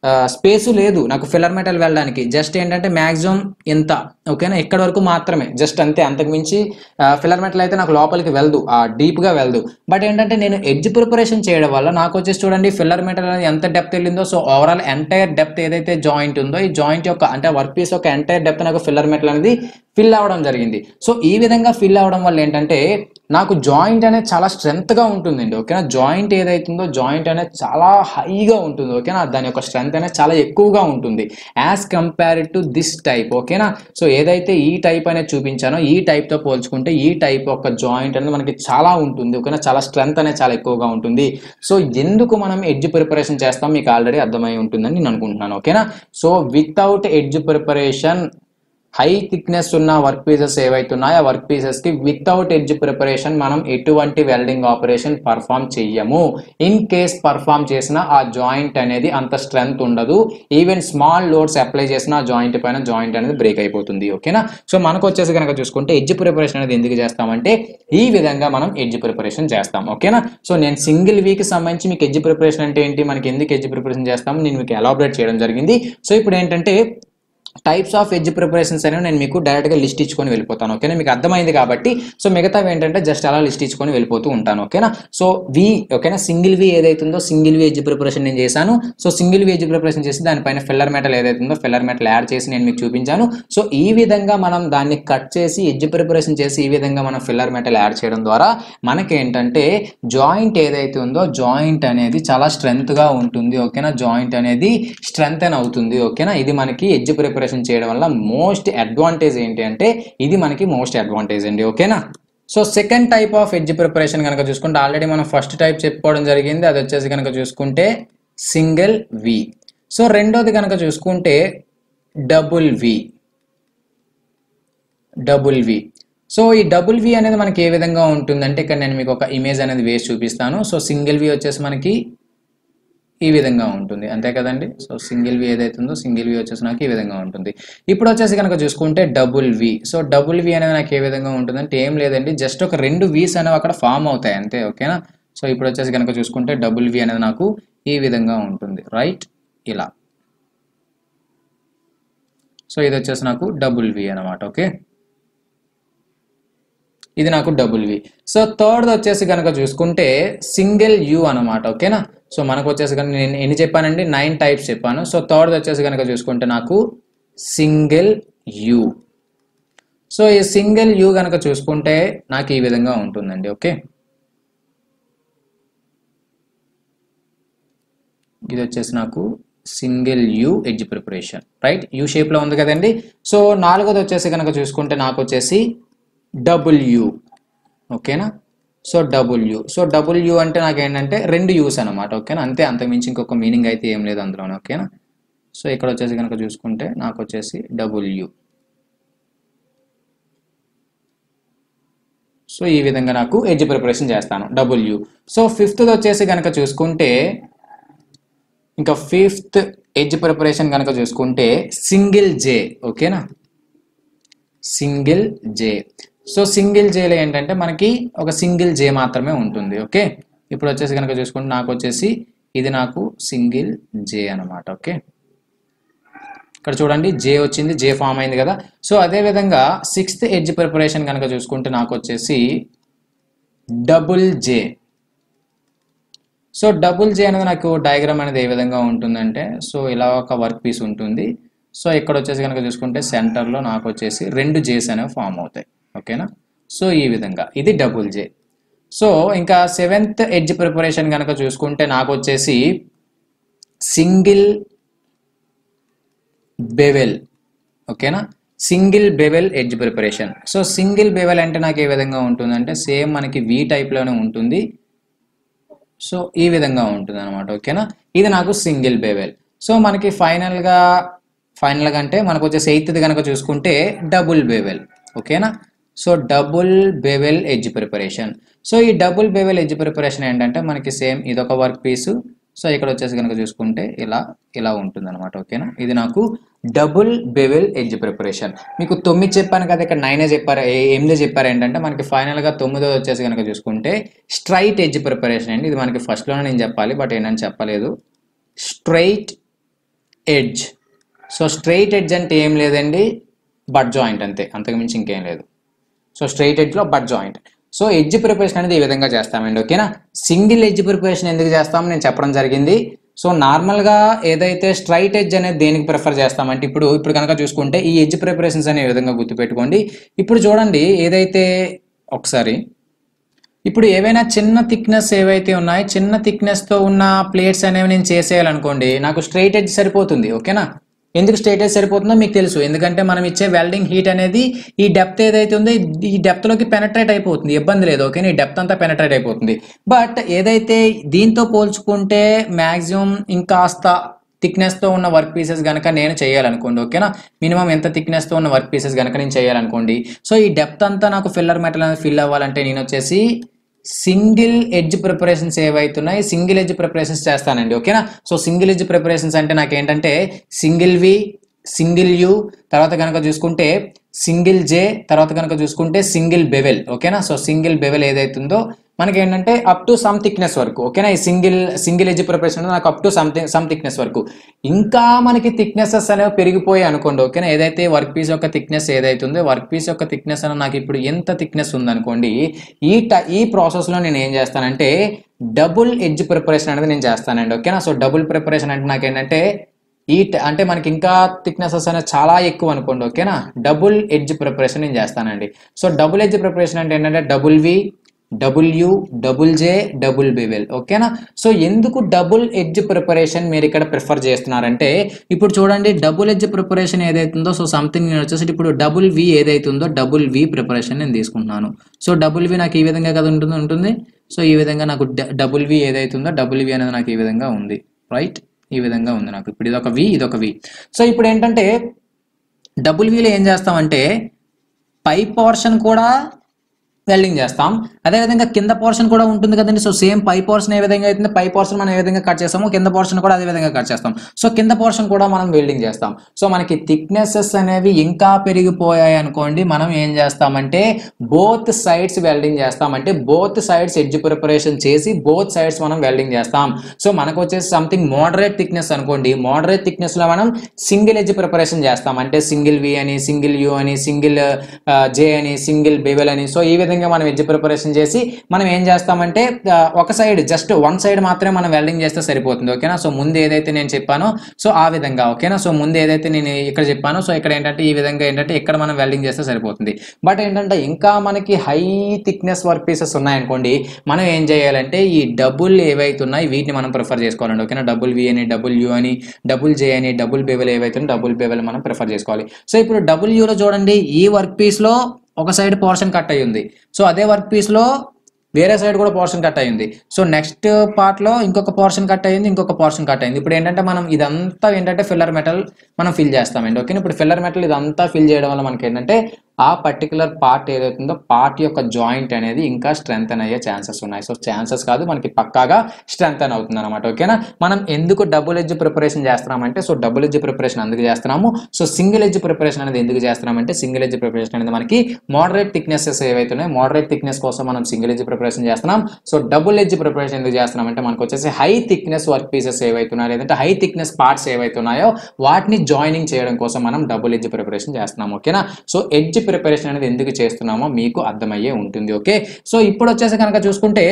స్పేస్ లేదు నాకు ఫిల్లర్ మెటల్ వెళ్ళడానికి జస్ట్ ఏంటంటే మ్యాక్సిమం ఇంత ఓకేనా ఇక్కడ వరకు మాత్రమే జస్ట్ అంతే అంతకు మించి ఫిల్లర్ మెటల్ అయితే నాకు లోపలికి వెళ్దు ఆ డీప్గా వెళ్దు బట్ ఏంటంటే నేను ఎడ్జ్ ప్రిపరేషన్ చేయడం వల్ల నాకు వచ్చేసి చూడండి ఫిల్లర్ మెటల్ అనేది ఎంత డెప్త్ వెళ్ళిందో సో ఓవరాల్ ఎంటైర్ డెప్త్ ఏదైతే జాయింట్ ఉందో ఈ జాయింట్ యొక్క అంటే వర్క్ పీస్ యొక్క ఎంటైర్ డెప్త్ నాకు ఫిల్లర్ మెటల్ అనేది ఫిల్ అవ్వడం జరిగింది సో ఈ విధంగా ఫిల్ అవ్వడం వల్ల ఏంటంటే నాకు జాయింట్ అనేది చాలా స్ట్రెంగ్త్గా ఉంటుందండి ఓకేనా జాయింట్ ఏదైతుందో జాయింట్ అనేది చాలా హైగా ఉంటుంది ఓకేనా దాని యొక్క స్ట్రెంగ్త్ అనేది చాలా ఎక్కువగా ఉంటుంది as compared to this type ఓకేనా సో ఏదైతే ఈ టైప్ అనేది చూపించానో ఈ టైప్తో పోల్చుకుంటే ఈ టైప్ యొక్క జాయింట్ అనేది మనకి చాలా ఉంటుంది ఓకేనా చాలా స్ట్రెంగ్త్ అనేది చాలా ఎక్కువగా ఉంటుంది సో ఎందుకు మనం ఎడ్జ్ ప్రిపరేషన్ చేస్తాం మీకు ఆల్రెడీ అర్థమై ఉంటుందని నేను అనుకుంటున్నాను ఓకేనా so without edge preparation high thickness ఉన్న వర్క్ పీసెస్ ఏవైతే ఉన్నాయో ఆ వర్క్ పీసెస్ కి వితౌట్ ఎడ్జ్ ప్రిపరేషన్ మనం ఎటువంటి వెల్డింగ్ ఆపరేషన్ పర్ఫామ్ చెయ్యము ఇన్ కేస్ పర్ఫామ్ చేసిన ఆ జాయింట్ అనేది అంత స్ట్రెంగ్త్ ఉండదు ఈవెన్ స్మాల్ లోడ్స్ అప్లై చేసిన ఆ జాయింట్ పైన జాయింట్ అనేది బ్రేక్ అయిపోతుంది ఓకేనా సో మనకు వచ్చేసి కనుక చూసుకుంటే ఎడ్జ్ ప్రిపరేషన్ అనేది ఎందుకు చేస్తామంటే ఈ విధంగా మనం ఎడ్జ్ ప్రిపరేషన్ చేస్తాం ఓకేనా సో నేను సింగిల్ వీక్ సంబంధించి మీకు ఎడ్జ్ ప్రిపరేషన్ అంటే ఏంటి మనకి ఎందుకు ఎడ్జ్ ప్రిపరేషన్ చేస్తాం నేను మీకు ఎలాబరేట్ చేయడం జరిగింది సో ఇప్పుడు ఏంటంటే టైప్స్ ఆఫ్ ఎడ్జ్ ప్రిపరేషన్స్ అనేవి నేను మీకు డైరెక్ట్గా లిస్ట్ ఇచ్చుకొని వెళ్ళిపోతాను ఓకేనా మీకు అర్థమైంది కాబట్టి సో మిగతావి ఏంటంటే జస్ట్ అలా లిస్ట్ ఇచ్చుకొని వెళ్ళిపోతూ ఉంటాను ఓకేనా సో వి ఓకేనా సింగిల్ వి ఏదైతుందో సింగిల్ వి ఎడ్జ్ ప్రిపరేషన్ నేను చేశాను so single V edge preparation చేసి దానిపైన ఫిల్లర్ మెటల్ ఏదైతుందో ఫిల్లర్ మెటల్ యాడ్ చేసి నేను మీకు చూపించాను సో ఈ విధంగా మనం దాన్ని కట్ చేసి ఎడ్జ్ ప్రిపరేషన్ చేసి ఈ విధంగా మనం ఫిల్లర్ మెటల్ యాడ్ చేయడం ద్వారా మనకి ఏంటంటే జాయింట్ ఏదైతే ఉందో జాయింట్ అనేది చాలా స్ట్రెంగ్త్ గా ఉంటుంది ఓకేనా జాయింట్ అనేది స్ట్రెంగ్ అవుతుంది ఓకేనా ఇది మనకి ఎడ్జ్ ప్రిపరేషన్ చేయడం వల్ల మోస్ట్ అడ్వాంటేజ్ ఏంటి అంటే ఇది మనకి మోస్ట్ అడ్వాంటేజ్ అండి ఓకేనా so second type of edge preparation కనుక చూసుకుంటే ఆల్రెడీ మనం ఫస్ట్ టైప్ చెప్పుకోవడం జరిగింది అది వచ్చేసి కనుక చూసుకుంటే సింగిల్ వి సో రెండోది కనుక చూసుకుంటే double V double V so ఈ డబుల్ వి అనేది మనకి ఏ విధంగా ఉంటుందంటే ఇక్కడ నేను మీకు ఒక ఇమేజ్ అనేది వేసి చూపిస్తాను సో సింగిల్ వి వచ్చేసి మనకి ఈ విధంగా ఉంటుంది అంతే కదండి సో సింగిల్ వి ఏదైతే ఉందో సింగిల్ వి వచ్చేసి నాకు ఈ విధంగా ఉంటుంది ఇప్పుడు వచ్చేసి కనుక చూసుకుంటే double V so double V అనేది నాకు ఏ విధంగా ఉంటుందంటే ఏం లేదండి జస్ట్ ఒక రెండు వీస్ అనేవి అక్కడ ఫామ్ అవుతాయి అంతే ఓకేనా సో ఇప్పుడు వచ్చేసి కనుక చూసుకుంటే డబుల్ వి అనేది నాకు ఈ విధంగా ఉంటుంది రైట్ ఇలా సో ఇది వచ్చేసి నాకు డబుల్ వి అనమాట ఓకే ఇది నాకు డబుల్ వి సో థర్డ్ వచ్చేసి కనుక చూసుకుంటే సింగిల్ యూ అనమాట ఓకేనా సో మనకు వచ్చేసి కనుక నేను ఎన్ని చెప్పానండి నైన్ టైప్స్ చెప్పాను సో థర్డ్ వచ్చేసి కనుక చూసుకుంటే నాకు సింగిల్ యూ సో ఈ సింగిల్ యూ కనుక చూసుకుంటే నాకు ఈ విధంగా ఉంటుందండి ఓకే ఇది వచ్చేసి నాకు single U edge preparation right U షేప్లో ఉంది కదండి సో నాలుగోది వచ్చేసి కనుక చూసుకుంటే నాకు వచ్చేసి డబ్ల్యూ ఓకేనా సో డబ్ల్యూ సో డబ్ల్యూ అంటే నాకు ఏంటంటే రెండు యూస్ అనమాట ఓకేనా అంతే అంతకుమించి ఇంకొక మీనింగ్ అయితే ఏం లేదు అందులోనే ఓకేనా సో ఇక్కడ వచ్చేసి కనుక చూసుకుంటే నాకు వచ్చేసి డబ్ల్యూ సో ఈ విధంగా నాకు ఎడ్జ్ ప్రిపరేషన్ చేస్తాను డబ్ల్యూ సో ఫిఫ్త్ వచ్చేసి కనుక చూసుకుంటే ఇంకా ఫిఫ్త్ ఎడ్జ్ ప్రిపరేషన్ కనుక చూసుకుంటే సింగిల్ జే ఓకేనా సింగిల్ జే సో సింగిల్ జేలో ఏంటంటే మనకి ఒక సింగిల్ జే మాత్రమే ఉంటుంది ఓకే ఇప్పుడు వచ్చేసి కనుక చూసుకుంటే నాకు వచ్చేసి ఇది నాకు సింగిల్ జే అనమాట ఓకే ఇక్కడ చూడండి జే వచ్చింది జే ఫామ్ అయింది కదా సో అదే విధంగా సిక్స్త్ ఎడ్జ్ ప్రిపరేషన్ కనుక చూసుకుంటే నాకు వచ్చేసి double J so double J అనేది నాకు డయాగ్రామ్ అనేది ఏ విధంగా ఉంటుందంటే సో ఇలా ఒక వర్క్ పీస్ ఉంటుంది సో ఇక్కడ వచ్చేసి కనుక చూసుకుంటే సెంటర్లో నాకు వచ్చేసి రెండు జేస్ అనేవి ఫామ్ అవుతాయి ఓకేనా సో ఈ విధంగా ఇది డబుల్ జే సో ఇంకా సెవెంత్ ఎడ్జ్ ప్రిపరేషన్ కనుక చూసుకుంటే నాకు వచ్చేసి సింగిల్ బెవెల్ ఓకేనా single bevel edge preparation so single bevel అంటే నాకు ఏ విధంగా ఉంటుందంటే సేమ్ మనకి వి టైప్లోనే ఉంటుంది సో ఈ విధంగా ఉంటుంది అనమాట ఓకేనా ఇది నాకు సింగిల్ బెవెల్ సో మనకి ఫైనల్గా ఫైనల్గా అంటే మనకు వచ్చేసి ఎయిత్ది కనుక చూసుకుంటే డబుల్ బెవెల్ ఓకేనా so double bevel edge preparation so ఈ డబుల్ బెవెల్ ఎడ్జ్ ప్రిపరేషన్ ఏంటంటే మనకి సేమ్ ఇదొక వర్క్ పీసు సో ఇక్కడ వచ్చేసి కనుక చూసుకుంటే ఇలా ఇలా ఉంటుంది అనమాట ఓకేనా ఇది నాకు డబుల్ బెవెల్ ఎడ్జ్ ప్రిపరేషన్ మీకు తొమ్మిది చెప్పాను కదా ఇక్కడ నైనే చెప్పారు ఏ- ఎనిమిది చెప్పారు ఏంటంటే మనకి ఫైనల్గా తొమ్మిదో వచ్చేసి కనుక చూసుకుంటే స్ట్రైట్ ఎడ్జ్ ప్రిపరేషన్ అండి ఇది మనకి ఫస్ట్లోనే నేను చెప్పాలి బట్ ఏంటని చెప్పలేదు straight edge so straight edge అంటే ఏం లేదండి బట్ జాయింట్ అంతే అంతకుమించి ఇంకేం లేదు సో స్ట్రైట్ ఎడ్జ్లో but joint so edge preparation అనేది ఈ విధంగా చేస్తామండి ఓకేనా సింగిల్ ఎడ్జ్ ప్రిపరేషన్ ఎందుకు చేస్తామో నేను చెప్పడం జరిగింది సో నార్మల్గా ఏదైతే స్ట్రైట్ ఎడ్జ్ అనేది దేనికి ప్రిఫర్ చేస్తామంటే ఇప్పుడు ఇప్పుడు కనుక చూసుకుంటే ఈ ఎడ్జ్ ప్రిపరేషన్స్ అనే విధంగా గుర్తుపెట్టుకోండి ఇప్పుడు చూడండి ఏదైతే ఒకసారి ఇప్పుడు ఏవైనా చిన్న థిక్నెస్ ఏవైతే ఉన్నాయో చిన్న థిక్నెస్తో ఉన్న ప్లేట్స్ అనేవి నేను చేసేయాలనుకోండి నాకు స్ట్రైట్ ఎడ్జ్ సరిపోతుంది ఓకేనా ఎందుకు స్ట్రైట్ ఎడ్జ్ సరిపోతుందో మీకు తెలుసు ఎందుకంటే మనం ఇచ్చే వెల్డింగ్ హీట్ అనేది ఈ డెప్త్ ఏదైతే ఉందో ఈ డెప్త్లోకి పెనట్రేట్ అయిపోతుంది ఇబ్బంది లేదు ఓకే ఈ డెప్త్ అంతా పెనట్రేట్ అయిపోతుంది బట్ ఏదైతే దీంతో పోల్చుకుంటే మ్యాక్సిమం ఇంకాస్త థిక్నెస్తో ఉన్న వర్క్ పీసెస్ కనుక నేను చేయాలనుకోండి ఓకేనా మినిమం ఎంత థిక్నెస్తో ఉన్న వర్క్ పీసెస్ కనుక నేను చేయాలనుకోండి సో ఈ డెప్త్ అంతా నాకు ఫిల్లర్ మెటల్ అనేది ఫిల్ అవ్వాలంటే నేను వచ్చేసి సింగిల్ ఎడ్జ్ ప్రిపరేషన్స్ ఏవైతున్నాయి సింగిల్ ఎడ్జ్ ప్రిపరేషన్స్ చేస్తానండి ఓకేనా సో సింగిల్ ఎడ్జ్ ప్రిపరేషన్స్ అంటే నాకు ఏంటంటే సింగిల్ వి సింగిల్ యూ తర్వాత కనుక చూసుకుంటే సింగిల్ జే తర్వాత కనుక చూసుకుంటే సింగిల్ బెవెల్ ఓకేనా సో సింగిల్ బెవెల్ ఏదైతుందో మనకి ఏంటంటే అప్ టు సమ్ థిక్నెస్ వరకు ఓకేనా ఈ సింగిల్ సింగిల్ ఎడ్జ్ ప్రిపరేషన్ నాకు up to something some thickness వరకు ఇంకా మనకి థిక్నెసెస్ అనేవి పెరిగిపోయాయి అనుకోండి ఓకేనా ఏదైతే వర్క్ పీస్ యొక్క థిక్నెస్ ఏదైతే ఉందో వర్క్ పీస్ యొక్క థిక్నెస్ అని నాకు ఇప్పుడు ఎంత థిక్నెస్ ఉందనుకోండి ఈ ట ఈ ప్రాసెస్లో నేను ఏం చేస్తానంటే డబుల్ ఎడ్జ్ ప్రిపరేషన్ అనేది నేను చేస్తానండి ఓకేనా సో డబుల్ ప్రిపరేషన్ అంటే నాకు ఏంటంటే ఈ ట- అంటే మనకి ఇంకా థిక్నెసెస్ అనేది చాలా ఎక్కువ అనుకోండి ఓకేనా డబుల్ ఎడ్జ్ ప్రిపరేషన్ నేను చేస్తానండి సో డబుల్ ఎడ్జ్ ప్రిపరేషన్ అంటే ఏంటంటే double V W double J double bevel ఓకేనా సో ఎందుకు డబుల్ ఎడ్జ్ ప్రిపరేషన్ మీరు ఇక్కడ ప్రిఫర్ చేస్తున్నారంటే ఇప్పుడు చూడండి డబుల్ ఎడ్జ్ ప్రిపరేషన్ ఏదైతుందో సో సంథింగ్ నేను వచ్చేసి ఇప్పుడు డబుల్ వి ఏదైతుందో డబుల్ వి ప్రిపరేషన్ నేను తీసుకుంటున్నాను సో డబుల్ వి నాకు ఈ విధంగా కదా ఉంటుంది ఉంటుంది సో ఈ విధంగా నాకు డబుల్ వి ఏదైతుందో డబుల్ వి అనేది నాకు ఈ విధంగా ఉంది రైట్ ఈ విధంగా ఉంది నాకు ఇప్పుడు ఇదొక వి ఇదొక వి సో ఇప్పుడు ఏంటంటే డబుల్ వీలో ఏం చేస్తామంటే పై పోర్షన్ కూడా వెల్డింగ్ చేస్తాం అదేవిధంగా కింద పోర్షన్ కూడా ఉంటుంది కదండి సో సేమ్ పై పోర్షన్ ఏ విధంగా అయితే పై పోర్షన్ మనం ఏ విధంగా కట్ చేస్తామో కింద పోర్షన్ కూడా అదే విధంగా కట్ చేస్తాం సో కింద పోర్షన్ కూడా మనం వెల్డింగ్ చేస్తాం సో మనకి థిక్నెసెస్ అనేవి ఇంకా పెరిగిపోయాయి అనుకోండి మనం ఏం చేస్తామంటే బోత్ సైడ్స్ వెల్డింగ్ చేస్తామంటే బోత్ సైడ్స్ ఎడ్జ్ ప్రిపరేషన్ చేసి బోత్ సైడ్స్ మనం వెల్డింగ్ చేస్తాం సో మనకు వచ్చేసి సంథింగ్ మోడరేట్ థిక్నెస్ అనుకోండి మోడరేట్ థిక్నెస్ లో మనం సింగిల్ ఎడ్జ్ ప్రిపరేషన్ చేస్తాం అంటే సింగిల్ వి అని సింగిల్ యూ అని సింగిల్ జే అని సింగిల్ బేబెల్ అని సో ఈ విధంగా మనం ఎడ్జ్ ప్రిపరేషన్ చేసి మనం ఏం చేస్తామంటే ఆ, ఒక సైడ్ జస్ట్ వన్ సైడ్ మాత్రమే మనం వెల్డింగ్ చేస్తే సరిపోతుంది ఓకేనా సో ముందు ఏదైతే నేను చెప్పానో సో ఆ విధంగా ఓకేనా సో ముందు ఏదైతే నేను ఇక్కడ చెప్పానో సో ఇక్కడ ఏంటంటే ఈ విధంగా ఏంటంటే ఇక్కడ మనం వెల్డింగ్ చేస్తే సరిపోతుంది బట్ ఏంటంటే ఇంకా మనకి హై థిక్నెస్ వర్క్ పీసెస్ ఉన్నాయనుకోండి మనం ఏం చేయాలంటే ఈ డబుల్ ఏవైతే ఉన్నాయి వీటిని మనం ప్రిఫర్ చేసుకోవాలండి ఓకేనా డబుల్ వి అని డబుల్ యూ అని డబుల్ జే అని డబుల్ బేబెల్ ఏవైతే ఉన్నాయో డబుల్ బేబెల్ మనం ప్రిఫర్ చేసుకోవాలి సో ఇప్పుడు డబుల్ యూలో చూడండి ఈ వర్క్ పీస్లో ఒక సైడ్ పోర్షన్ కట్ అయ్యి ఉంది సో అదే వర్క్ పీస్లో వేరే సైడ్ కూడా పోర్షన్ కట్ అయ్యింది సో నెక్స్ట్ పార్ట్లో ఇంకొక పోర్షన్ కట్ అయ్యింది ఇంకొక పోర్షన్ కట్ అయింది ఇప్పుడు ఏంటంటే మనం ఇదంతా ఏంటంటే ఫిల్లర్ మెటల్ మనం ఫిల్ చేస్తామండి ఓకే ఇప్పుడు ఫిల్లర్ మెటల్ ఇదంతా ఫిల్ చేయడం వల్ల మనకి ఏంటంటే ఆ పర్టికులర్ పార్ట్ ఏదైతుందో పార్ట్ యొక్క జాయింట్ అనేది ఇంకా స్ట్రెంగ్ అయ్యే ఛాన్సెస్ ఉన్నాయి సో ఛాన్సెస్ కాదు మనకి పక్కాగా స్ట్రెంగ్ అవుతుంది అనమాట ఓకేనా మనం ఎందుకు డబుల్ ఎడ్జ్ ప్రిపరేషన్ చేస్తున్నామంటే సో డబుల్ ఎడ్జ్ ప్రిపరేషన్ అందుకు చేస్తున్నాము సో సింగిల్ ఎడ్జ్ ప్రిపరేషన్ అనేది ఎందుకు చేస్తున్నామంటే సింగిల్ ఎడ్జ్ ప్రిపరేషన్ అనేది మనకి మోడరేట్ థిక్నెసెస్ ఏవైతే ఉన్నాయో మోడరేట్ థిక్నెస్ కోసం మనం సింగిల్ ఎడ్జ్ ప్రిపరేషన్ చేస్తున్నాం సో డబుల్ ఎడ్జ్ ప్రిపరేషన్ ఎందుకు చేస్తున్నాం అంటే మనకు వచ్చేసి హై థిక్నెస్ వర్క్ పీసెస్ ఏవైతే ఉన్నాయో లేదంటే హై థిక్నెస్ పార్ట్స్ ఏవైతే ఉన్నాయో వాటిని జాయినింగ్ చేయడం కోసం మనం డబుల్ ఎడ్జ్ ప్రిపరేషన్ చేస్తున్నాం ఓకేనా సో ఎడ్జ్ ప్రిపరేషన్ అనేది ఎందుకు చేస్తున్నామో మీకు అర్థమయ్యే ఉంటుంది ఓకే సో ఇప్పుడు వచ్చేసి కనుక చూసుకుంటే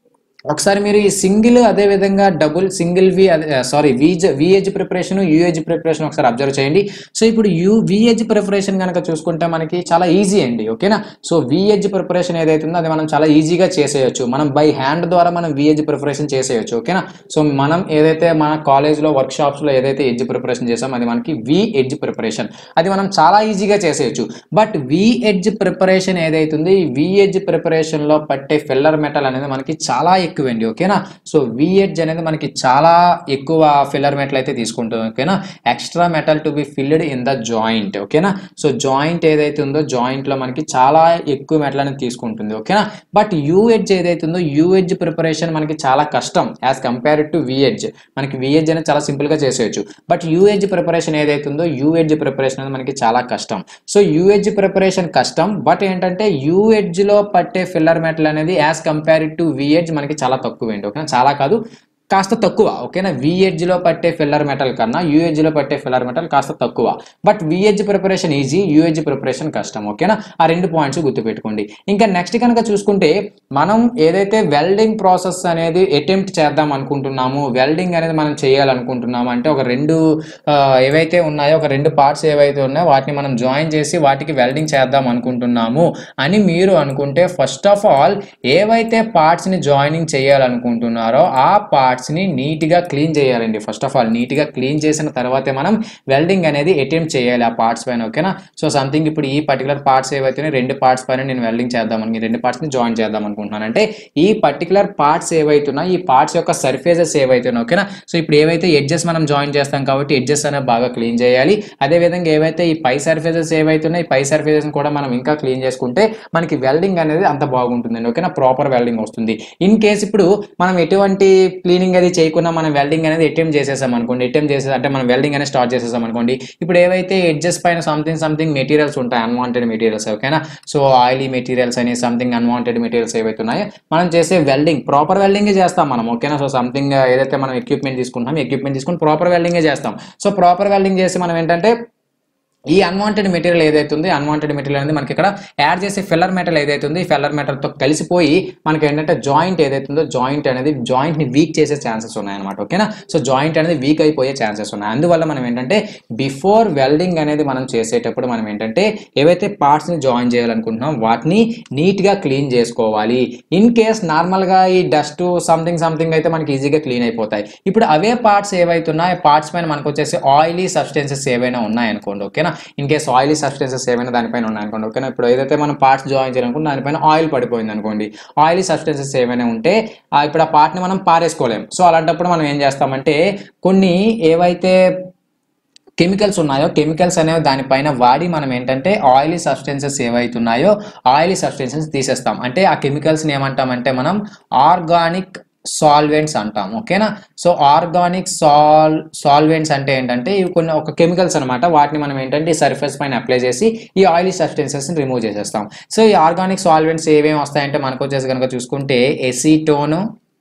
ఒకసారి మీరు ఈ సింగిల్ అదే విధంగా డబుల్ సింగిల్ వి సారీ విజ్ విఏజ్ ప్రిపరేషన్ యూఏజ్ ప్రిపరేషన్ ఒకసారి అబ్జర్వ్ చేయండి సో ఇప్పుడు యూ విఏజ్ ప్రిపరేషన్ కనుక చూసుకుంటే మనకి చాలా ఈజీ అండి ఓకేనా సో విఏజ్ ప్రిపరేషన్ ఏదైతే ఉందో అది మనం చాలా ఈజీగా చేసేయచ్చు మనం బై హ్యాండ్ ద్వారా మనం విఏజ్ ప్రిపరేషన్ చేసేయచ్చు ఓకేనా సో మనం ఏదైతే మన కాలేజ్లో వర్క్ షాప్స్లో ఏదైతే ఎడ్జ్ ప్రిపరేషన్ చేసామో అది మనకి వి ఎడ్జ్ ప్రిపరేషన్ అది మనం చాలా ఈజీగా చేసేయచ్చు బట్ వి ఎడ్జ్ ప్రిపరేషన్ ఏదైతుంది ఈ వి ఎడ్జ్ ప్రిపరేషన్లో పట్టే ఫిల్లర్ మెటల్ అనేది మనకి చాలా ఎక్కువ అండి ఓకేనా సో వి ఎడ్జ్ అనేది మనకి చాలా ఎక్కువ ఫిల్లర్ మెటల్ అయితే తీసుకుంటుంది ఓకేనా extra metal to be filled in the joint ఓకేనా సో జాయింట్ ఏదైతే ఉందో జాయింట్ లో మనకి చాలా ఎక్కువ మెటల్ అనేది తీసుకుంటుంది ఓకేనా బట్ యూ ఎడ్జ్ ఏదైతే ఉందో యూ ఎడ్జ్ ప్రిపరేషన్ మనకి చాలా కష్టం as compare to V edge మనకి వి ఎడ్జ్ అనేది చాలా సింపుల్ గా చేసేయచ్చు బట్ యూ ఎడ్జ్ ప్రిపరేషన్ ఏదైతే ఉందో యూ ఎడ్జ్ ప్రిపరేషన్ అనేది మనకి చాలా కష్టం సో యూ ఎడ్జ్ ప్రిపరేషన్ కష్టం బట్ ఏంటంటే యూ ఎడ్జ్ లో పట్టే ఫిల్లర్ మెటల్ అనేది as compare to V edge మనకి చాలా తక్కువ ఏంటి ఓకేనా చాలా కాదు కాస్త తక్కువ ఓకేనా VH లో పట్టే ఫిల్లర్ మెటల్ కన్నా UH లో పట్టే ఫిల్లర్ మెటల్ కాస్త తక్కువ but V edge preparation easy U edge preparation కష్టం ఓకేనా ఆ రెండు పాయింట్స్ గుర్తుపెట్టుకోండి ఇంకా నెక్స్ట్ కనుక చూసుకుంటే మనం ఏదైతే వెల్డింగ్ ప్రాసెస్ అనేది అటెంప్ట్ చేద్దాం అనుకుంటున్నాము వెల్డింగ్ అనేది మనం చేయాలనుకుంటున్నాము అంటే ఒక రెండు ఆ, ఏవైతే ఉన్నాయో ఒక రెండు పార్ట్స్ ఏవైతే ఉన్నాయో వాటిని మనం జాయిన్ చేసి వాటికి వెల్డింగ్ చేద్దాం అనుకుంటున్నాము అని మీరు అనుకుంటే ఫస్ట్ ఆఫ్ ఆల్ ఏవైతే పార్ట్స్ని జాయినింగ్ చేయాలనుకుంటున్నారో ఆ పార్ట్స్ని నీట్గా క్లీన్ చేయాలండి ఫస్ట్ ఆఫ్ ఆల్ నీట్గా క్లీన్ చేసిన తర్వాతే మనం వెల్డింగ్ అనేది అటెంప్ట్ చేయాలి ఆ పార్ట్స్ పైన ఓకేనా సో సంథింగ్ ఇప్పుడు ఈ పర్టికులర్ పార్ట్స్ ఏవైతే రెండు పార్ట్స్ పైన నేను వెల్డింగ్ చేద్దాం అని రెండు పార్ట్స్ని జాయిన్ చేద్దాం అనుకుంటున్నాను అంటే ఈ పర్టికులర్ పార్ట్స్ ఏవైతున్నాయి ఈ పార్ట్స్ యొక్క సర్ఫేసెస్ ఏవైతున్నాయి ఓకేనా సో ఇప్పుడు ఏవైతే ఎడ్జెస్ మనం జాయిన్ చేస్తాం కాబట్టి ఎడ్జెస్ అనేవి బాగా క్లీన్ చేయాలి అదే విధంగా ఏవైతే ఈ పై సర్ఫేసెస్ ఏవైతున్నాయి ఈ పై సర్ఫేసెస్ కూడా మనం ఇంకా క్లీన్ చేసుకుంటే మనకి వెల్డింగ్ అనేది అంత బాగుంటుందండి ఓకేనా ప్రాపర్ వెల్డింగ్ వస్తుంది ఇన్ కేస్ ఇప్పుడు మనం ఎటువంటి క్లీనింగ్ అది చేయకుండా మనం వెల్డింగ్ అనేది అటెంప్ట్ చేసేసాం అనుకోండి అటెంప్ట్ చేసే అంటే మనం వెల్డింగ్ అనేది స్టార్ట్ చేసేసాం అనుకోండి ఇప్పుడు ఏవైతే ఎడ్జెస్ పైన సంథింగ్ సంథింగ్ మెటీరియల్స్ ఉంటాయి అన్వాంటెడ్ మెటీరియల్స్ ఓకేనా సో ఆయిలీ మెటీరియల్స్ అని సంథింగ్ అన్వాంటెడ్ మెటీరియల్స్ ఏవైతే ఉన్నాయో మనం చేసే వెల్డింగ్ ప్రాపర్ వెల్డింగే చేస్తాం మనం ఓకేనా సో సంథింగ్ ఏదైతే మనం ఎక్విప్మెంట్ తీసుకుంటాం ఎక్విప్మెంట్ తీసుకుని ప్రాపర్ వెల్డింగే చేస్తాం సో ప్రాపర్ వెల్డింగ్ చేసి మనం ఏంటంటే ఈ అన్వాంటెడ్ మెటీరియల్ ఏదైతే ఉంది అన్వాంటెడ్ మెటీరియల్ అనేది మనకి ఇక్కడ యాడ్ చేసే ఫిల్లర్ మెటల్ ఏదైతే ఉంది ఈ ఫిల్లర్ మెటల్తో కలిసిపోయి మనకి ఏంటంటే జాయింట్ ఏదైతే ఉందో జాయింట్ అనేది జాయింట్ ని వీక్ చేసే ఛాన్సెస్ ఉన్నాయన్నమాట ఓకేనా సో జాయింట్ అనేది వీక్ అయిపోయే ఛాన్సెస్ ఉన్నాయి అందువల్ల మనం ఏంటంటే బిఫోర్ వెల్డింగ్ అనేది మనం చేసేటప్పుడు మనం ఏంటంటే ఏవైతే పార్ట్స్ ని జాయిన్ చేయాలనుకుంటున్నాం వాటిని నీట్ గా క్లీన్ చేసుకోవాలి ఇన్ కేస్ నార్మల్ గా ఈ డస్ట్ సంథింగ్ సంథింగ్ అయితే మనకి ఈజీగా క్లీన్ అయిపోతాయి ఇప్పుడు అవే పార్ట్స్ ఏవైతే ఉన్నాయో పార్ట్స్ పైన మనకు వచ్చేసి ఆయిలీ సబ్స్టెన్సెస్ ఏవైనా ఉన్నాయనుకోండి ఓకేనా ఇన్ కేస్ ఆయిలీ సబ్స్టెన్సెస్ ఏమైనా దానిపైన ఉన్నాయనుకోండి ఓకేనా ఇప్పుడు ఏదైతే మనం పార్ట్స్ జాయిన్ చేయాలనుకుంటే దానిపైన ఆయిల్ పడిపోయింది అనుకోండి ఆయిలీ సబ్స్టెన్సెస్ ఏమైనా ఉంటే ఆ ఇప్పుడు ఆ పార్ట్ని మనం పారేసుకోలేం సో అలాంటప్పుడు మనం ఏం చేస్తామంటే కొన్ని ఏవైతే కెమికల్స్ ఉన్నాయో కెమికల్స్ అనేవి దానిపైన వాడి మనం ఏంటంటే ఆయిలీ సబ్స్టెన్సెస్ ఏవైతే ఉన్నాయో ఆయిలీ సబ్స్టెన్సెస్ తీసేస్తాం అంటే ఆ కెమికల్స్ని ఏమంటామంటే మనం ఆర్గానిక్ సాల్వెంట్స్ అంటాం ఓకేనా సో ఆర్గానిక్ సాల్ సాల్వెంట్స్ అంటే ఏంటంటే ఇవి కొన్ని ఒక కెమికల్స్ అనమాట వాటిని మనం ఏంటంటే ఈ సర్ఫేస్ పైన అప్లై చేసి ఈ ఆయిలీ సబ్స్టెన్సెస్ని రిమూవ్ చేసేస్తాం సో ఈ ఆర్గానిక్ సాల్వెంట్స్ ఏమేమి వస్తాయంటే మనకు వచ్చేసి కనుక చూసుకుంటే ఎసిటోను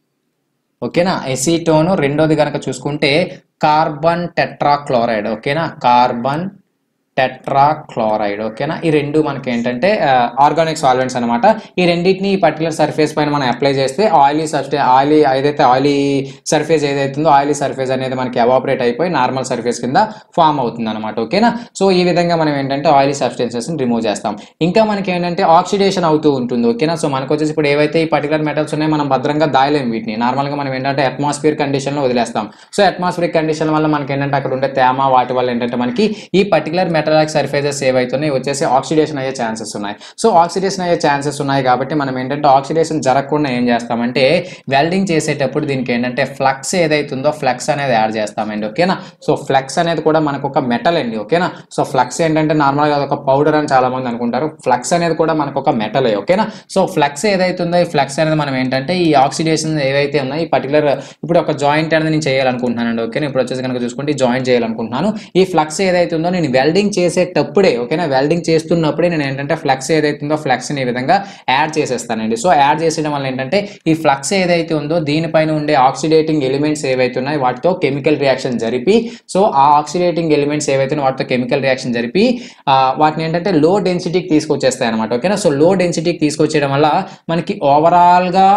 ఓకేనా ఎసిటోను రెండోది కనుక చూసుకుంటే కార్బన్ టెట్రాక్లోరైడ్ ఓకేనా కార్బన్ టెట్రాక్లోరైడ్ ఓకేనా ఈ రెండు మనకి ఏంటంటే ఆర్గానిక్ సాల్వెంట్స్ అనమాట ఈ రెండింటిని ఈ పర్టికులర్ సర్ఫేస్ పైన మనం అప్లై చేస్తే ఆయిలీ సబ్స్టే ఆయిలీ ఏదైతే ఆయిలీ సర్ఫేస్ ఏదైతుందో ఆయిలీ సర్ఫేస్ అనేది మనకి ఎవాపరేట్ అయిపోయి నార్మల్ సర్ఫేస్ కింద ఫామ్ అవుతుంది అనమాట ఓకేనా సో ఈ విధంగా మనం ఏంటంటే ఆయిలీ సబ్స్టెన్సెస్ రిమూవ్ చేస్తాం ఇంకా మనకి ఏంటంటే ఆక్సిడేషన్ అవుతూ ఉంటుంది ఓకేనా సో మనకు వచ్చేసి ఇప్పుడు ఏవైతే ఈ పర్టికులర్ మెటల్స్ ఉన్నాయో మనం భద్రంగా దాయలేం వీటిని నార్మల్గా మనం ఏంటంటే అట్మాస్ఫియర్ కండిషన్లో వదిలేస్తాం సో అట్మాస్ఫియర్ కండిషన్ వల్ల మనకి ఏంటంటే అక్కడ ఉండే తేమ వాటి వల్ల ఏంటంటే మనకి ఈ పర్టికులర్ మెటలాక్ సర్ఫేసెస్ ఏవైతున్నాయి వచ్చేసి ఆక్సిడేషన్ అయ్యే ఛాన్సెస్ ఉన్నాయి సో ఆక్సిడేషన్ అయ్యే ఛాన్సెస్ ఉన్నాయి కాబట్టి మనం ఏంటంటే ఆక్సిడేషన్ జరగకుండా ఏం చేస్తామంటే వెల్డింగ్ చేసేటప్పుడు దీనికి ఏంటంటే ఫ్లక్స్ ఏదైతుందో ఫ్లక్స్ అనేది యాడ్ చేస్తామండి ఓకేనా సో ఫ్లక్స్ అనేది కూడా మనకు ఒక మెటల్ అండి ఓకేనా సో ఫ్లక్స్ ఏంటంటే నార్మల్గా ఒక పౌడర్ అని చాలా మంది అనుకుంటారు ఫ్లక్స్ అనేది కూడా మనకు ఒక మెటల్ ఓకేనా సో ఫ్లక్స్ ఏదైతుందో ఈ ఫ్లక్స్ అనేది మనం ఏంటంటే ఈ ఆక్సిడేషన్ ఏవైతే ఉన్నాయో ఈ పర్టికులర్ ఇప్పుడు ఒక జాయింట్ అనేది నేను చేయాలనుకుంటున్నానండి ఓకేనా ఇప్పుడు వచ్చేసి కనుక చూసుకుంటే జాయింట్ చేయాలనుకుంటున్నాను ఈ ఫ్లక్స్ ఏదైతే ఉందో నేను వెల్డింగ్ చేసేటప్పుడే ఓకేనా వెల్డింగ్ చేస్తున్నప్పుడే నేను ఏంటంటే ఫ్లక్స్ ఏదైతే ఉందో ఫ్లక్స్ ని ఈ విధంగా యాడ్ చేసేస్తానండి సో యాడ్ చేసేయడం వల్ల ఏంటంటే ఈ ఫ్లక్స్ ఏదైతే ఉందో దీనిపైన ఉండే ఆక్సిడేటింగ్ ఎలిమెంట్స్ ఏవైతే ఉన్నాయో వాటితో కెమికల్ రియాక్షన్ జరిపి సో ఆ ఆక్సిడేటింగ్ ఎలిమెంట్స్ ఏవైతే ఉన్నాయో వాటితో కెమికల్ రియాక్షన్ జరిపి ఆ, వాటిని ఏంటంటే లో డెన్సిటీకి తీసుకొచ్చేస్తాయి అనమాట ఓకేనా సో లో డెన్సిటీకి తీసుకొచ్చేయడం వల్ల మనకి ఓవరాల్గా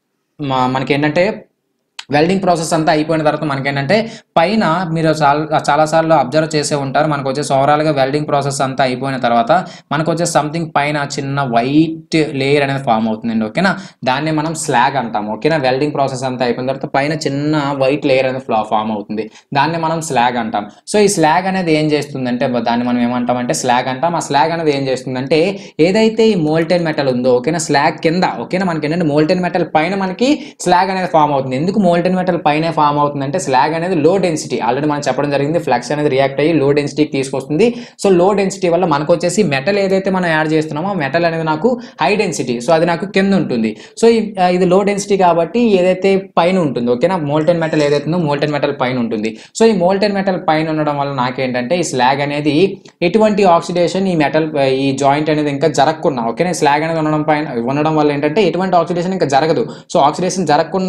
మనకి ఏంటంటే వెల్డింగ్ ప్రాసెస్ అంతా అయిపోయిన తర్వాత మనకేంటంటే పైన మీరు చాలా చాలాసార్లు అబ్జర్వ్ చేసే ఉంటారు మనకు వచ్చేసి ఓవరాల్గా వెల్డింగ్ ప్రాసెస్ అంతా అయిపోయిన తర్వాత మనకు వచ్చే సంథింగ్ పైన చిన్న వైట్ లేయర్ అనేది ఫామ్ అవుతుందండి ఓకేనా దాన్ని మనం స్లాగ్ అంటాం ఓకేనా వెల్డింగ్ ప్రాసెస్ అంతా అయిపోయిన తర్వాత పైన చిన్న వైట్ లేయర్ అనేది ఫ్లా ఫామ్ అవుతుంది దాన్ని మనం స్లాగ్ అంటాం సో ఈ స్లాగ్ అనేది ఏం చేస్తుందంటే దాన్ని మనం ఏమంటామంటే స్లాగ్ అంటాం ఆ స్లాగ్ అనేది ఏం చేస్తుందంటే ఏదైతే ఈ మోల్టెన్ మెటల్ ఉందో ఓకేనా స్లాగ్ కింద ఓకేనా మనకి ఏంటంటే మోల్టెన్ మెటల్ పైన మనకి స్లాగ్ అనేది ఫామ్ అవుతుంది ఎందుకు మోల్టెన్ మెటల్ పైన ఫామ్ అవుతుందంటే స్లాగ్ అనేది లో డెన్సిటీ ఆల్రెడీ మనం చెప్పడం జరిగింది ఫ్లక్స్ అనేది రియాక్ట్ అయ్యి లో డెన్సిటీకి తీసుకొస్తుంది సో లో డెన్సిటీ వల్ల మనకు వచ్చేసి మెటల్ ఏదైతే మనం యాడ్ చేస్తున్నామో మెటల్ అనేది నాకు హై డెన్సిటీ సో అది నాకు కింద ఉంటుంది సో ఈ- ఆ, ఇది లో డెన్సిటీ కాబట్టి ఏదైతే పైన ఉంటుంది ఓకేనా మోల్టెన్ మెటల్ ఏదైతే ఉందో మోల్టెన్ మెటల్ పైన ఉంటుంది సో ఈ మోల్టెన్ మెటల్ పైన ఉండడం వల్ల నాకేంటంటే ఈ స్లాగ్ అనేది ఎటువంటి ఆక్సిడేషన్ ఈ మెటల్ ఈ జాయింట్ అనేది ఇంకా జరగకుండా ఓకేనా స్లాగ్ అనేది ఉండడం పైన ఉండడం వల్ల ఏంటంటే ఎటువంటి ఆక్సిడేషన్ ఇంకా జరగదు సో ఆక్సిడేషన్ జరగకుండా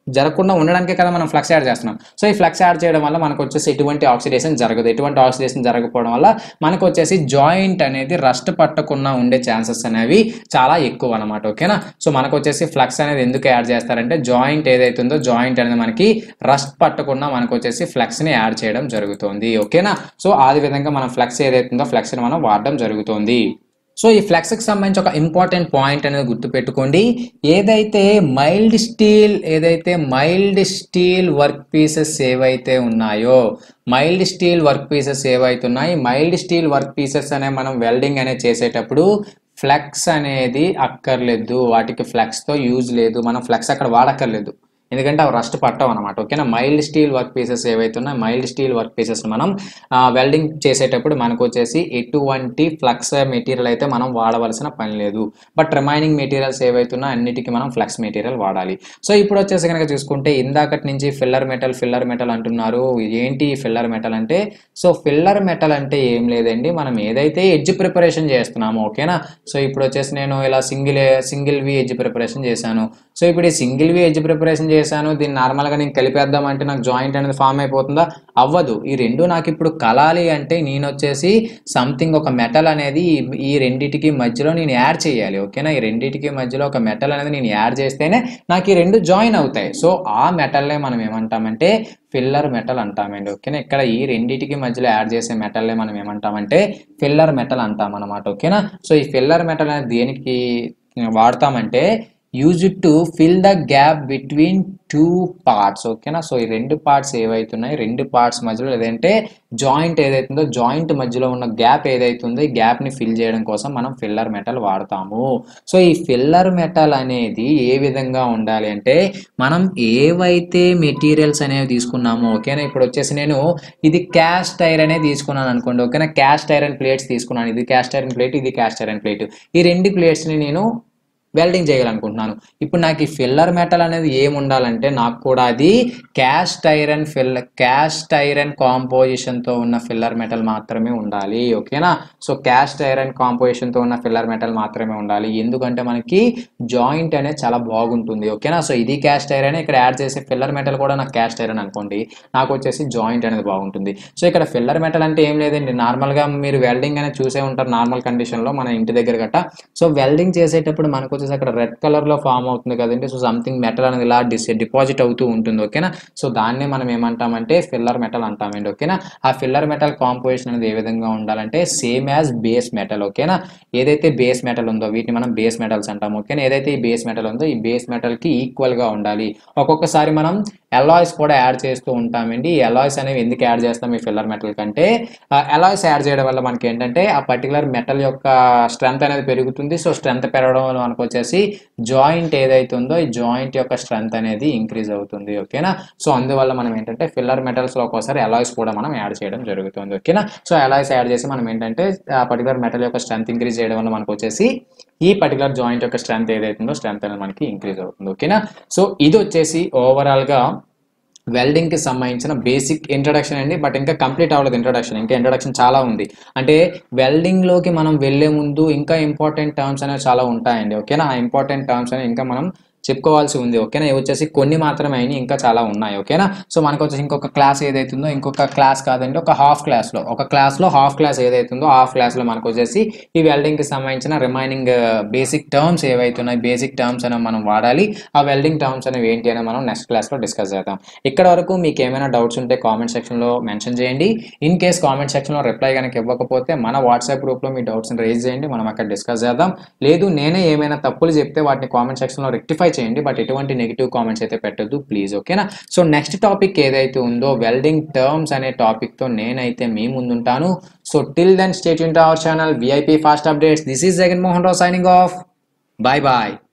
జరగకుండా ఉండడానికే కదా మనం ఫ్లక్స్ యాడ్ చేస్తున్నాం సో ఈ ఫ్లక్స్ యాడ్ చేయడం వల్ల మనకు వచ్చేసి ఎటువంటి ఆక్సిడేషన్ జరగదు ఎటువంటి ఆక్సిడేషన్ జరగకపోవడం వల్ల మనకు వచ్చేసి జాయింట్ అనేది రస్ట్ పట్టకుండా ఉండే ఛాన్సెస్ అనేవి చాలా ఎక్కువ అనమాట ఓకేనా సో మనకు వచ్చేసి ఫ్లక్స్ అనేది ఎందుకు యాడ్ చేస్తారంటే జాయింట్ ఏదైతే ఉందో జాయింట్ అనేది మనకి రస్ట్ పట్టకుండా మనకు వచ్చేసి ఫ్లక్స్ ని యాడ్ చేయడం జరుగుతుంది ఓకేనా సో ఆ విధంగా మనం ఫ్లక్స్ ఏదైతే ఉందో ఫ్లక్స్ ని మనం వాడడం జరుగుతుంది సో ఈ ఫ్లెక్స్కి సంబంధించి ఒక ఇంపార్టెంట్ పాయింట్ అనేది గుర్తుపెట్టుకోండి ఏదైతే మైల్డ్ స్టీల్ ఏదైతే మైల్డ్ స్టీల్ వర్క్ పీసెస్ ఏవైతే ఉన్నాయో మైల్డ్ స్టీల్ వర్క్ పీసెస్ ఏవైతే ఉన్నాయి మైల్డ్ స్టీల్ వర్క్ పీసెస్ అనే మనం వెల్డింగ్ అనేది చేసేటప్పుడు ఫ్లెక్స్ అనేది అక్కర్లేదు వాటికి ఫ్లెక్స్తో యూజ్ లేదు మనం ఫ్లెక్స్ అక్కడ వాడక్కర్లేదు ఎందుకంటే అవి రస్ట్ పట్టవు అనమాట ఓకేనా మైల్డ్ స్టీల్ వర్క్ పీసెస్ ఏవైతే ఉన్నాయో మైల్డ్ స్టీల్ వర్క్ పీసెస్ మనం వెల్డింగ్ చేసేటప్పుడు మనకు వచ్చేసి ఎటువంటి ఫ్లక్స్ మెటీరియల్ అయితే మనం వాడవలసిన పని లేదు బట్ రిమైనింగ్ మెటీరియల్స్ ఏవైతే ఉన్నాయో అన్నిటికీ మనం ఫ్లక్స్ మెటీరియల్ వాడాలి సో ఇప్పుడు వచ్చేసి కనుక చూసుకుంటే ఇందాకటి నుంచి ఫిల్లర్ మెటల్ ఫిల్లర్ మెటల్ అంటున్నారు ఏంటి ఫిల్లర్ మెటల్ అంటే సో ఫిల్లర్ మెటల్ అంటే ఏం లేదండి మనం ఏదైతే ఎడ్జ్ ప్రిపరేషన్ చేస్తున్నామో ఓకేనా సో ఇప్పుడు వచ్చేసి నేను ఇలా single single V edge preparation చేశాను సో ఇప్పుడు ఈ సింగిల్ వి ఎడ్జ్ ప్రిపరేషన్ చేశాను దీన్ని నార్మల్గా నేను కలిపేద్దాం అంటే నాకు జాయింట్ అనేది ఫామ్ అయిపోతుందా అవ్వదు ఈ రెండు నాకు ఇప్పుడు కలాలి అంటే నేను వచ్చేసి సంథింగ్ ఒక మెటల్ అనేది ఈ- ఈ రెండిటికి మధ్యలో నేను యాడ్ చేయాలి ఓకేనా ఈ రెండిటికి మధ్యలో ఒక మెటల్ అనేది నేను యాడ్ చేస్తేనే నాకు ఈ రెండు జాయిన్ అవుతాయి సో ఆ మెటల్నే మనం ఏమంటామంటే ఫిల్లర్ మెటల్ అంటామండి ఓకేనా ఇక్కడ ఈ రెండిటికి మధ్యలో యాడ్ చేసే మెటల్లే మనం ఏమంటామంటే ఫిల్లర్ మెటల్ అంటాం అనమాట ఓకేనా సో ఈ ఫిల్లర్ మెటల్ అనేది దేనికి వాడతామంటే use it to fill the gap between two parts ఓకేనా సో ఈ రెండు పార్ట్స్ ఏవైతున్నాయి రెండు పార్ట్స్ మధ్యలో లేదంటే జాయింట్ ఏదైతుందో జాయింట్ మధ్యలో ఉన్న గ్యాప్ ఏదైతుందో ఈ గ్యాప్ ని ఫిల్ చేయడం కోసం మనం ఫిల్లర్ మెటల్ వాడతాము సో ఈ ఫిల్లర్ మెటల్ అనేది ఏ విధంగా ఉండాలి అంటే మనం ఏవైతే మెటీరియల్స్ అనేవి తీసుకున్నామో ఓకేనా ఇప్పుడు వచ్చేసి నేను ఇది క్యాస్ట్ ఐరన్ అనే తీసుకున్నాను అనుకోండి ఓకేనా క్యాస్ట్ ఐరన్ ప్లేట్స్ తీసుకున్నాను ఇది క్యాస్ట్ ఐరన్ ప్లేట్ ఇది క్యాస్ట్ ఐరన్ ప్లేట్ ఈ రెండు ప్లేట్స్ ని నేను వెల్డింగ్ చేయాలనుకుంటున్నాను ఇప్పుడు నాకు ఈ ఫిల్లర్ మెటల్ అనేది ఏం ఉండాలంటే నాకు కూడా అది cast iron fill cast iron కాంపోజిషన్తో ఉన్న ఫిల్లర్ మెటల్ మాత్రమే ఉండాలి ఓకేనా సో క్యాస్ట్ ఐరన్ కాంపోజిషన్తో ఉన్న ఫిల్లర్ మెటల్ మాత్రమే ఉండాలి ఎందుకంటే మనకి జాయింట్ అనేది చాలా బాగుంటుంది ఓకేనా సో ఇది క్యాస్ట్ ఐరన్ ఇక్కడ యాడ్ చేసే ఫిల్లర్ మెటల్ కూడా నాకు క్యాస్ట్ ఐరన్ అనుకోండి నాకు వచ్చేసి జాయింట్ అనేది బాగుంటుంది సో ఇక్కడ ఫిల్లర్ మెటల్ అంటే ఏం లేదండి నార్మల్గా మీరు వెల్డింగ్ అనేది చూసే ఉంటారు నార్మల్ కండిషన్లో మన ఇంటి దగ్గర గట్ట సో వెల్డింగ్ చేసేటప్పుడు మనకు వచ్చేసి అక్కడ రెడ్ కలర్లో ఫామ్ అవుతుంది కదండి సో సంథింగ్ మెటల్ అనేది ఇలా డిస్ డిపాజిట్ అవుతూ ఉంటుంది ఓకేనా సో దాన్నే మనం ఏమంటామంటే ఫిల్లర్ మెటల్ అంటామండి ఓకేనా ఆ ఫిల్లర్ మెటల్ కాంపోజిషన్ అనేది ఏ విధంగా ఉండాలంటే సేమ్ యాజ్ బేస్ మెటల్ ఓకేనా ఏదైతే బేస్ మెటల్ ఉందో వీటిని మనం బేస్ మెటల్స్ అంటాం ఓకేనా ఏదైతే ఈ బేస్ మెటల్ ఉందో ఈ బేస్ మెటల్ కి ఈక్వల్ గా ఉండాలి ఒక్కొక్కసారి మనం ఎలాయిస్ కూడా యాడ్ చేస్తూ ఉంటామండి ఈ ఎలాయిస్ అనేవి ఎందుకు యాడ్ చేస్తాం ఈ ఫిల్లర్ మెటల్ కంటే ఎలాయిస్ యాడ్ చేయడం వల్ల మనకి ఏంటంటే ఆ పర్టికులర్ మెటల్ యొక్క స్ట్రెంత్ అనేది పెరుగుతుంది సో స్ట్రెంత్ పెరగడం వల్ల మనకు వచ్చేసి జాయింట్ ఏదైతే ఉందో ఈ జాయింట్ యొక్క స్ట్రెంత్ అనేది ఇంక్రీజ్ అవుతుంది ఓకేనా సో అందువల్ల మనం ఏంటంటే ఫిల్లర్ మెటల్స్ లో ఒక్కోసారి ఎలాయిస్ కూడా మనం యాడ్ చేయడం జరుగుతుంది ఓకేనా సో ఎలాయిస్ యాడ్ చేసి మనం ఏంటంటే ఆ పర్టికులర్ మెటల్ యొక్క స్ట్రెంత్ ఇంక్రీజ్ చేయడం వల్ల మనకు వచ్చేసి ఈ పర్టికులర్ జాయింట్ యొక్క స్ట్రెంత్ ఏదైతే ఉందో స్ట్రెంత్ అనేది మనకి ఇంక్రీజ్ అవుతుంది ఓకేనా సో ఇది వచ్చేసి ఓవరాల్ గా వెల్డింగ్ కి సంబంధించిన బేసిక్ ఇంట్రడక్షన్ అండి బట్ ఇంకా కంప్లీట్ అవ్వలేదు ఇంట్రడక్షన్ ఇంకా ఇంట్రడక్షన్ చాలా ఉంది అంటే వెల్డింగ్ లోకి మనం వెళ్లే ముందు ఇంకా ఇంపార్టెంట్ టర్మ్స్ అనేవి చాలా ఉంటాయండి ఓకేనా ఆ ఇంపార్టెంట్ టర్మ్స్ అనేవి ఇంకా మనం చెప్పుకోవాల్సి ఉంది ఓకేనా ఇవి వచ్చేసి కొన్ని మాత్రమే అయినాయి ఇంకా చాలా ఉన్నాయి ఓకేనా సో మనకు వచ్చేసి ఇంకొక క్లాస్ ఏదైతుందో ఇంకొక క్లాస్ కాదండి ఒక హాఫ్ క్లాస్ లో ఒక క్లాస్ లో హాఫ్ క్లాస్ ఏదైతుందో హాఫ్ క్లాస్ లో మనకు వచ్చేసి ఈ వెల్డింగ్ కి సంబంధించిన రిమైనింగ్ బేసిక్ టర్మ్స్ ఏవైతున్నాయి బేసిక్ టర్మ్స్ అనేవి మనం వాడాలి ఆ వెల్డింగ్ టర్మ్స్ అనేవి ఏంటి అని మనం నెక్స్ట్ క్లాస్ లో డిస్కస్ చేద్దాం ఇక్కడ వరకు మీకు ఏమైనా డౌట్స్ ఉంటే కామెంట్ సెక్షన్ లో మెన్షన్ చేయండి ఇన్ కేస్ కామెంట్ సెక్షన్ లో రిప్లై కనుక ఇవ్వకపోతే మన వాట్సాప్ గ్రూప్ లో మీ డౌట్స్ రేజ్ చేయండి మనం అక్కడ డిస్కస్ చేద్దాం లేదు నేనే ఏమైనా తప్పులు చెప్తే వాటిని కామెంట్ సెక్షన్ లో రెక్టిఫై చేయండి బట్ ఎటువంటి నెగిటివ్ కామెంట్స్ అయితే పెట్టద్దు ప్లీజ్ ఓకేనా సో నెక్స్ట్ టాపిక్ ఏదైతే ఉందో వెల్డింగ్ టర్మ్స్ అనే టాపిక్ తో నేనైతే మీ ముందుంటాను so till then state in our channel VIP fast updates this is Jagan Mohan Rao signing off bye bye